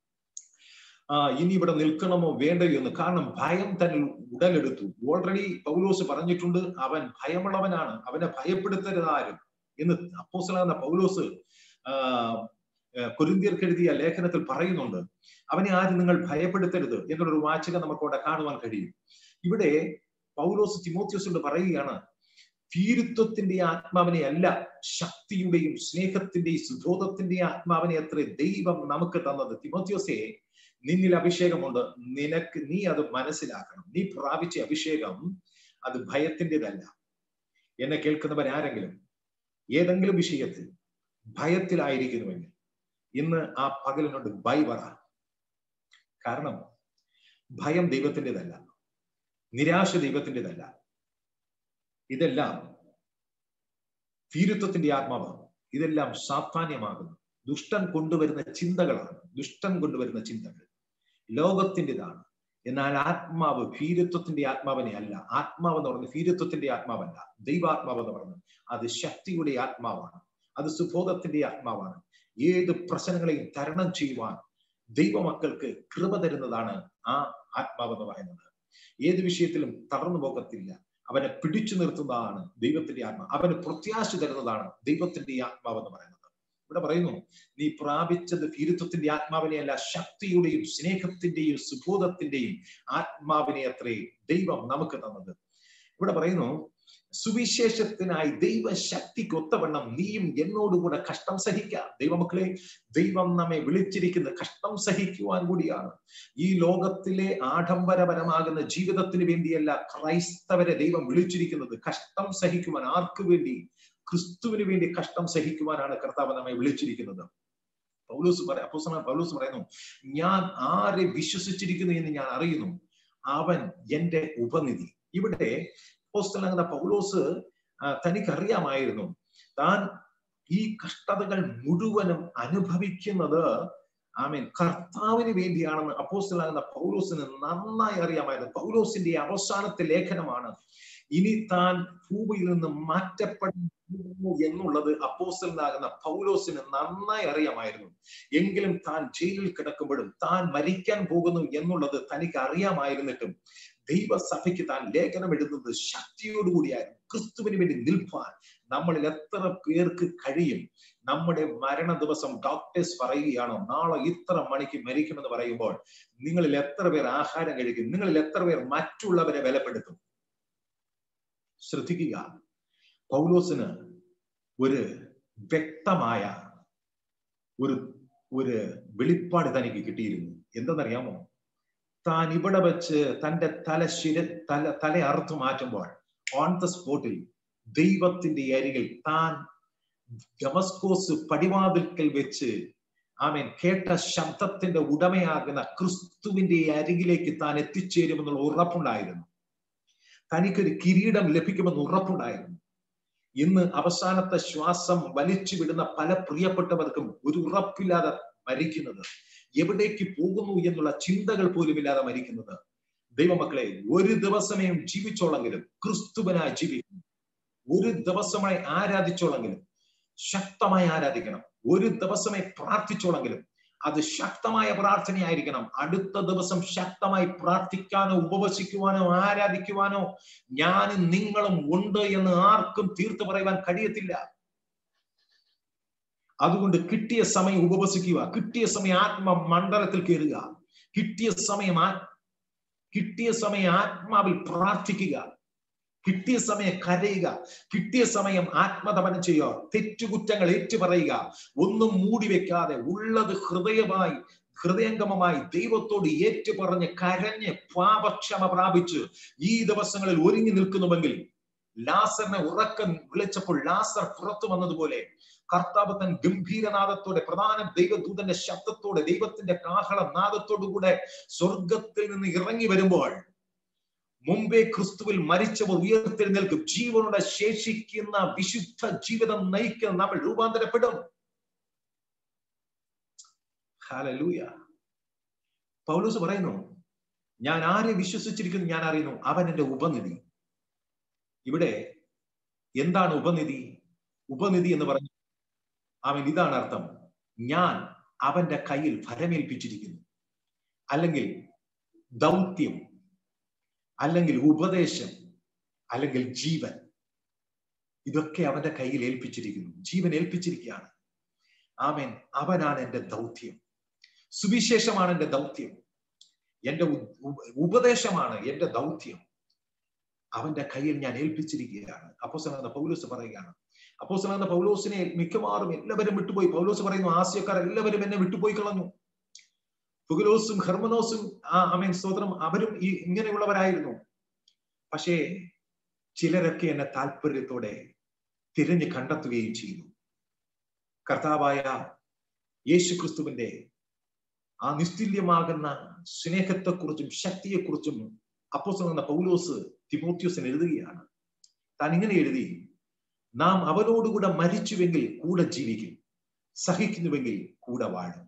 Speaker 2: ആ ഇനി ഇവിടെ നിൽക്കണമോ വേണ്ടയോ എന്ന് കാരണം ഭയം തന്നിൽ ഉടലെടുത്തു ഓൾറെഡി പൗലോസ് പറഞ്ഞിട്ടുണ്ട് അവൻ ഭയമുള്ളവനാണ് അവനെ ഭയപ്പെടുത്തരുത് ആരും എന്ന് അപ്പോസലാകുന്ന പൗലോസ് ആ കൊരിന്തിയർക്ക് എഴുതിയ ലേഖനത്തിൽ പറയുന്നുണ്ട് അവനെ ആരും നിങ്ങൾ ഭയപ്പെടുത്തരുത് എന്നുള്ളൊരു വാചകം നമുക്ക് അവിടെ കാണുവാൻ കഴിയും ഇവിടെ പൗലോസ് തിമോത്യോസിനോട് പറയുകയാണ് ഭീരുത്വത്തിന്റെ ആത്മാവിനെ അല്ല ശക്തിയുടെയും സ്നേഹത്തിന്റെയും സുബോധത്തിന്റെയും ആത്മാവിനെ അത്ര ദൈവം നമുക്ക് തന്നത് തിമോത്യോസെ നിന്നിൽ അഭിഷേകമുണ്ട് നിനക്ക് നീ അത് മനസ്സിലാക്കണം നീ പ്രാപിച്ച അഭിഷേകം അത് ഭയത്തിൻ്റെതല്ല എന്നെ കേൾക്കുന്നവരാരെങ്കിലും ഏതെങ്കിലും വിഷയത്തിൽ ഭയത്തിലായിരിക്കുന്നുവെങ്കിൽ ഇന്ന് ആ പകലിനോട് ഭയ പറ കാരണം ഭയം ദൈവത്തിൻ്റെതല്ല നിരാശ ദൈവത്തിൻ്റെതല്ല ഇതെല്ലാം ഭീരുത്വത്തിന്റെ ആത്മാവാണ് ഇതെല്ലാം സാധാന്യമാകുന്നു ദുഷ്ടൻ കൊണ്ടുവരുന്ന ചിന്തകളാണ് ദുഷ്ടൻ കൊണ്ടുവരുന്ന ചിന്തകൾ ലോകത്തിൻ്റെതാണ് എന്നാൽ ആത്മാവ് ഭീരുത്വത്തിന്റെ ആത്മാവിനെ അല്ല ആത്മാവ് എന്ന് പറയുന്നത് ഭീരുത്വത്തിന്റെ ആത്മാവല്ല ദൈവാത്മാവ് എന്ന് പറയുന്നത് അത് ശക്തിയുടെ ആത്മാവാണ് അത് സുബോധത്തിന്റെ ആത്മാവാണ് ഏത് പ്രശ്നങ്ങളെയും തരണം ചെയ്യുവാൻ ദൈവമക്കൾക്ക് കൃപ തരുന്നതാണ് ആ ആത്മാവ് എന്ന് പറയുന്നത് ഏത് വിഷയത്തിലും തളർന്നു പോകത്തില്ല അവനെ പിടിച്ചു നിർത്തുന്നതാണ് ദൈവത്തിന്റെ ആത്മാവ് അവന് പ്രത്യാശ തരുന്നതാണ് ദൈവത്തിന്റെ ആത്മാവ് എന്ന് പറയുന്നത് ഇവിടെ പറയുന്നു നീ പ്രാപിച്ചത് ഭീരുത്വത്തിന്റെ ആത്മാവിനെ അല്ല ശക്തിയുടെയും സ്നേഹത്തിന്റെയും സുബോധത്തിന്റെയും ആത്മാവിനെ അത്രേ ദൈവം നമുക്ക് തന്നത് ഇവിടെ പറയുന്നു സുവിശേഷത്തിനായി ദൈവശക്തിക്ക് ഒത്തവണ്ണം നീയും എന്നോടുകൂടെ കഷ്ടം സഹിക്കാം ദൈവമക്കളെ ദൈവം നമ്മെ വിളിച്ചിരിക്കുന്നത് കഷ്ടം സഹിക്കുവാൻ കൂടിയാണ് ഈ ലോകത്തിലെ ആഡംബരപരമാകുന്ന ജീവിതത്തിന് വേണ്ടിയല്ല ക്രൈസ്തവരെ ദൈവം വിളിച്ചിരിക്കുന്നത് കഷ്ടം സഹിക്കുവാൻ ആർക്കു വേണ്ടി ക്രിസ്തുവിന് വേണ്ടി കഷ്ടം സഹിക്കുവാനാണ് കർത്താവ് നമ്മെ വിളിച്ചിരിക്കുന്നത് പൗലൂസ് പറ അപ്പോസ്തലൻ പൗലൂസ് പറയുന്നു ഞാൻ ആരെ വിശ്വസിച്ചിരിക്കുന്നു എന്ന് ഞാൻ അറിയുന്നു അവൻ എന്റെ ഉപനിധി ഇവിടെ അപ്പോസ്തലനാകുന്ന പൗലോസ് ആ, തനിക്കറിയാമായിരുന്നു താൻ ഈ കഷ്ടതകൾ മുഴുവനും അനുഭവിക്കുന്നത് ആമീൻ കർത്താവിന് വേണ്ടിയാണെന്ന് അപ്പോസ്തലനാകുന്ന പൗലോസിന് നന്നായി അറിയാമായിരുന്നു പൗലോസിന്റെ അവസാനത്തെ ലേഖനമാണ് ഇനി താൻ ഭൂമിയിൽ നിന്ന് മാറ്റപ്പെടുന്നു എന്നുള്ളത് അപ്പോസ്റ്റലാകുന്ന പൗലോസിന് നന്നായി അറിയാമായിരുന്നു എങ്കിലും താൻ ജയിലിൽ കിടക്കുമ്പോഴും താൻ മരിക്കാൻ പോകുന്നു എന്നുള്ളത് തനിക്ക് അറിയാമായിരുന്നിട്ടും ദൈവസഭയ്ക്ക് താൻ ലേഖനം എഴുതുന്നത് ശക്തിയോടുകൂടിയായിരുന്നു ക്രിസ്തുവിന് വേണ്ടി നിൽപ്പാൻ നമ്മളിൽ എത്ര പേർക്ക് കഴിയും നമ്മുടെ മരണ ദിവസം ഡോക്ടേഴ്സ് പറയുകയാണോ നാളെ ഇത്ര മണിക്ക് മരിക്കുമെന്ന് പറയുമ്പോൾ നിങ്ങളിൽ എത്ര പേർ ആഹാരം കഴിക്കും നിങ്ങളിൽ എത്ര പേർ മറ്റുള്ളവരെ വിലപ്പെടുത്തും ശ്രദ്ധിക്കുക പൗലോസിന് ഒരു വ്യക്തമായ ഒരു ഒരു വെളിപ്പാട് തനിക്ക് കിട്ടിയിരുന്നു എന്തെന്നറിയാമോ താൻ ഇവിടെ വെച്ച് തന്റെ തല ശിര തല തല അറുത്തു മാറ്റുമ്പോൾ ഓൺ ദ സ്പോട്ടിൽ ദൈവത്തിന്റെ അരികിൽ താൻ ഡമസ്കോസ് പടിവാതിൽക്കൽ വെച്ച് ആമേൻ കേട്ട ശബ്ദത്തിന്റെ ഉടമയാകുന്ന ക്രിസ്തുവിന്റെ അരികിലേക്ക് താൻ എത്തിച്ചേരുമെന്നുള്ള ഉറപ്പുണ്ടായിരുന്നു തനിക്കൊരു കിരീടം ലഭിക്കുമെന്ന് ഉറപ്പുണ്ടായിരുന്നു ഇന്ന് അവസാനത്തെ ശ്വാസം വലിച്ചു വിടുന്ന പല പ്രിയപ്പെട്ടവർക്കും ഒരു ഉറപ്പില്ലാതെ മരിക്കുന്നത് എവിടേക്ക് പോകുന്നു എന്നുള്ള ചിന്തകൾ പോലും ഇല്ലാതെ മരിക്കുന്നത് ദൈവമക്കളെ ഒരു ദിവസമേ ജീവിച്ചോളെങ്കിലും ക്രിസ്തുവിനായി ജീവിക്കണം ഒരു ദിവസമായി ആരാധിച്ചോളെങ്കിലും ശക്തമായി ആരാധിക്കണം ഒരു ദിവസമേ പ്രാർത്ഥിച്ചോളെങ്കിലും അത് ശക്തമായ പ്രാർത്ഥനയായിരിക്കണം അടുത്ത ദിവസം ശക്തമായി പ്രാർത്ഥിക്കാനോ ഉപവസിക്കുവാനോ ആരാധിക്കുവാനോ ഞാനും നിങ്ങളും ഉണ്ട് എന്ന് ആർക്കും തീർത്തു പറയുവാൻ കഴിയത്തില്ല അതുകൊണ്ട് കിട്ടിയ സമയം ഉപവസിക്കുക കിട്ടിയ സമയം ആത്മ മണ്ഡലത്തിൽ കയറുക കിട്ടിയ സമയം ആ കിട്ടിയ സമയം ആത്മാവിൽ പ്രാർത്ഥിക്കുക കിട്ടിയ സമയം കരയുക കിട്ടിയ സമയം ആത്മതപനം ചെയ്യുക തെറ്റുകുറ്റങ്ങൾ ഏറ്റുപറയുക ഒന്നും മൂടി വെക്കാതെ ഉള്ളത് ഹൃദയമായി ഹൃദയംഗമമായി ദൈവത്തോട് ഏറ്റുപറഞ്ഞ് കരഞ്ഞ് പാപക്ഷമ പ്രാപിച്ച് ഈ ദിവസങ്ങളിൽ ഒരുങ്ങി നിൽക്കുന്നുവെങ്കിൽ ലാസറിനെ ഉറക്കം വിളിച്ചപ്പോൾ ലാസർ പുറത്തു വന്നതുപോലെ കർത്താവ് തൻ ഗംഭീരനാദത്തോടെ പ്രധാന ദൈവദൂതന്റെ ശബ്ദത്തോടെ ദൈവത്തിന്റെ കാഹള നാദത്തോടുകൂടെ സ്വർഗത്തിൽ നിന്ന് ഇറങ്ങി വരുമ്പോൾ മുമ്പേ ക്രിസ്തുവിൽ മരിച്ചവർ ഉയർത്തെഴുന്നേൽക്കും ജീവനോടെ ശേഷിക്കുന്ന വിശുദ്ധ ജീവിതം നയിക്കുന്ന നമ്മൾ രൂപാന്തരപ്പെടും ഹാലലൂയ പൗലൂസ് പറയുന്നു ഞാൻ ആരെ വിശ്വസിച്ചിരിക്കുന്നു ഞാൻ അറിയുന്നു അവൻ എന്റെ ഉപനിധി ഇവിടെ എന്താണ് ഉപനിധി ഉപനിധി എന്ന് പറഞ്ഞു അവൻ ഇതാണ് അർത്ഥം ഞാൻ അവന്റെ കയ്യിൽ ഫലമേൽപ്പിച്ചിരിക്കുന്നു അല്ലെങ്കിൽ ദൗത്യം അല്ലെങ്കിൽ ഉപദേശം അല്ലെങ്കിൽ ജീവൻ ഇതൊക്കെ അവന്റെ കയ്യിൽ ഏൽപ്പിച്ചിരിക്കുന്നു ജീവൻ ഏൽപ്പിച്ചിരിക്കുകയാണ് ആമേൻ അവനാണ് എന്റെ ദൗത്യം സുവിശേഷമാണ് എന്റെ ദൗത്യം എന്റെ ഉപദേശമാണ് എന്റെ ദൗത്യം അവന്റെ കയ്യിൽ ഞാൻ ഏൽപ്പിച്ചിരിക്കുകയാണ് അപ്പോസനാഥ പൗലോസ് പറയുകയാണ് അപ്പോസനാഥ പൗലോസിനെ മിക്കവാറും എല്ലാവരും വിട്ടുപോയി പൗലോസ് പറയുന്നു ആസ്യക്കാർ എല്ലാവരും എന്നെ വിട്ടുപോയി കളഞ്ഞു ഫുഗലോസും ഹെർമനോസും ആ അമീൻ സ്തോത്രം അവരും ഈ ഇങ്ങനെയുള്ളവരായിരുന്നു പക്ഷേ ചിലരൊക്കെ എന്നെ താല്പര്യത്തോടെ തിരഞ്ഞു കണ്ടെത്തുകയും ചെയ്തു കർത്താവായ യേശു ക്രിസ്തുവിന്റെ ആ നിസ്തുല്യമാകുന്ന സ്നേഹത്തെക്കുറിച്ചും ശക്തിയെക്കുറിച്ചും അപ്പോസ്തലൻ എന്ന പൗലോസ് തിമോത്യോസിന് എഴുതുകയാണ് താൻ ഇങ്ങനെ എഴുതി നാം അവനോടുകൂടെ മരിച്ചുവെങ്കിൽ കൂടെ ജീവിക്കും സഹിക്കുന്നുവെങ്കിൽ കൂടെ വാഴും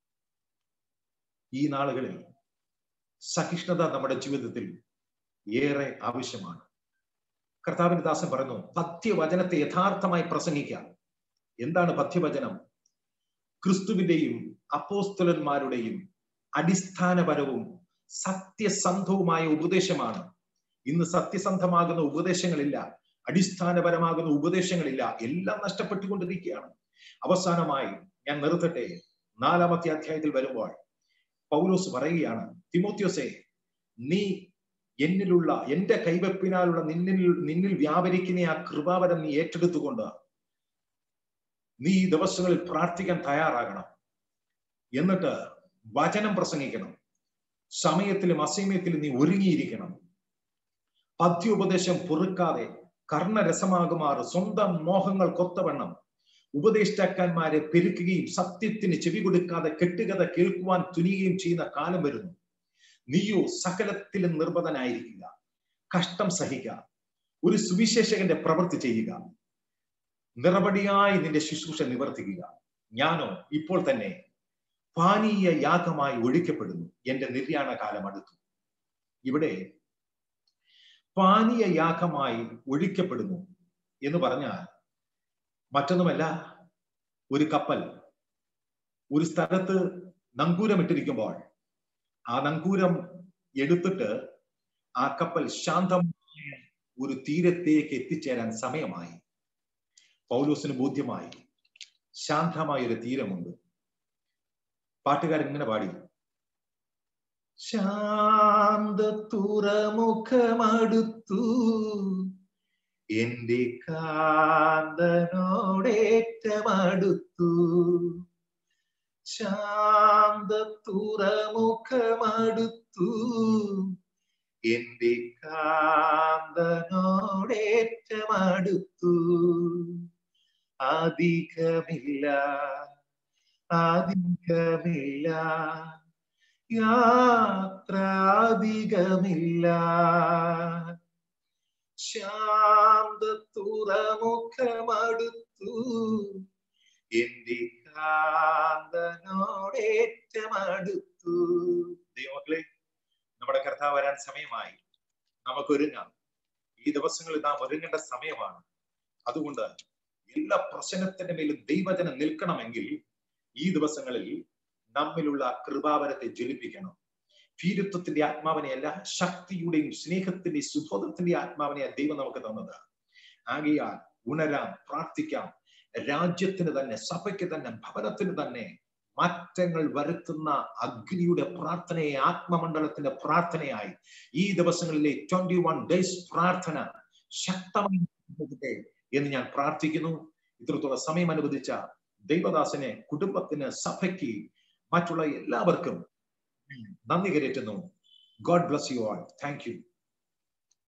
Speaker 2: ഈ നാളുകളിൽ സഹിഷ്ണുത നമ്മുടെ ജീവിതത്തിൽ ഏറെ ആവശ്യമാണ് കർത്താവിന്റെ ദാസൻ പറയുന്നു പഥ്യവചനത്തെ യഥാർത്ഥമായി പ്രസംഗിക്കാം എന്താണ് പഥ്യവചനം ക്രിസ്തുവിന്റെയും അപ്പോസ്തലന്മാരുടെയും അടിസ്ഥാനപരവും സത്യസന്ധവുമായ ഉപദേശമാണ് ഇന്ന് സത്യസന്ധമാകുന്ന ഉപദേശങ്ങളില്ല അടിസ്ഥാനപരമാകുന്ന ഉപദേശങ്ങളില്ല എല്ലാം നഷ്ടപ്പെട്ടുകൊണ്ടിരിക്കുകയാണ് അവസാനമായി ഞാൻ നിർത്തട്ടെ നാലാമത്തെ അധ്യായത്തിൽ വരുമ്പോൾ പൗലോസ് പറയുകയാണ് തിമോത്യോസെ നീ എന്നിലുള്ള എന്റെ കൈവെപ്പിനാലുള്ള നിന്നിൽ നിന്നിൽ വ്യാപരിക്കുന്ന ആ കൃപാവരം നീ ഏറ്റെടുത്തുകൊണ്ട് നീ ഈ ദിവസങ്ങളിൽ പ്രാർത്ഥിക്കാൻ തയ്യാറാകണം എന്നിട്ട് വചനം പ്രസംഗിക്കണം സമയത്തിലും അസമയത്തിലും നീ ഒരുങ്ങിയിരിക്കണം പദ്യോപദേശം പൊറുക്കാതെ കർണരസമാകുമാറ് സ്വന്തം മോഹങ്ങൾ കൊത്തവണ്ണം ഉപദേഷ്ടാക്കന്മാരെ പെരുക്കുകയും സത്യത്തിന് ചെവി കൊടുക്കാതെ കെട്ടുകഥ കേൾക്കുവാൻ തുനിയുകയും ചെയ്യുന്ന കാലം വരുന്നു നീയോ സകലത്തിലും നിർബന്ധനായിരിക്കുക കഷ്ടം സഹിക്കുക ഒരു സുവിശേഷകന്റെ പ്രവൃത്തി ചെയ്യുക നിറപടിയായി നിന്റെ ശുശ്രൂഷ നിവർത്തിക്കുക ഞാനോ ഇപ്പോൾ തന്നെ പാനീയ യാഗമായി ഒഴിക്കപ്പെടുന്നു എന്റെ നിര്യാണ കാലം അടുത്തു ഇവിടെ പാനീയ യാഗമായി ഒഴിക്കപ്പെടുന്നു എന്ന് പറഞ്ഞാൽ മറ്റൊന്നുമല്ല ഒരു കപ്പൽ ഒരു സ്ഥലത്ത് നങ്കൂരമിട്ടിരിക്കുമ്പോൾ ആ നങ്കൂരം എടുത്തിട്ട് ആ കപ്പൽ ശാന്തമായ ഒരു തീരത്തേക്ക് എത്തിച്ചേരാൻ സമയമായി പൗലോസിന് ബോധ്യമായി ശാന്തമായ ഒരു തീരമുണ്ട് പാട്ടുകാരൻ ഇങ്ങനെ പാടി ശാന്ത തുറമുഖമടുത്തു എന്റെ കാന്തനോടേറ്റമടുത്തു ശാന്ത തുറമുഖമടുത്തു എന്റെ കാന്തനോടേറ്റമടുത്തു അധികമില്ല അധികമില്ല യാത്ര അധികമില്ല ശാന്ത തുറമുഖമടുത്തു എന്റെ കാന്തനോടേറ്റമടുത്തു ദൈവമക്കളെ നമ്മുടെ കർത്താവ് വരാൻ സമയമായി നമുക്ക് ഒരുങ്ങാം ഈ ദിവസങ്ങളിൽ നാം ഒരുങ്ങേണ്ട സമയമാണ് അതുകൊണ്ട് എല്ലാ പ്രശ്നത്തിന്റെ മേലും ദൈവജനം നിൽക്കണമെങ്കിൽ ഈ ദിവസങ്ങളിൽ നമ്മിലുള്ള കൃപാവരത്തെ ജ്വലിപ്പിക്കണം ഭീരുത്വത്തിന്റെ ആത്മാവിനെയല്ല ശക്തിയുടെയും സ്നേഹത്തിന്റെയും സുബോധത്തിന്റെ ആത്മാവിനെയാണ് ദൈവം നമുക്ക് തന്നത് ആകയാൽ ഉണരാം പ്രാർത്ഥിക്കാം രാജ്യത്തിന് തന്നെ സഭയ്ക്ക് തന്നെ ഭവനത്തിന് തന്നെ മാറ്റങ്ങൾ വരുത്തുന്ന അഗ്നിയുടെ പ്രാർത്ഥനയെ ആത്മമണ്ഡലത്തിന്റെ പ്രാർത്ഥനയായി ഈ ദിവസങ്ങളിലെ ട്വന്റി വൺ ഡേയ്സ് പ്രാർത്ഥന ശക്തമായി എന്ന് ഞാൻ പ്രാർത്ഥിക്കുന്നു ഇത്രത്തോളം സമയം അനുവദിച്ച ദൈവദാസനെ കുടുംബത്തിന് സഭയ്ക്ക് മറ്റുള്ള എല്ലാവർക്കും നന്ദി കരയറ്റുന്നു God bless you all thank U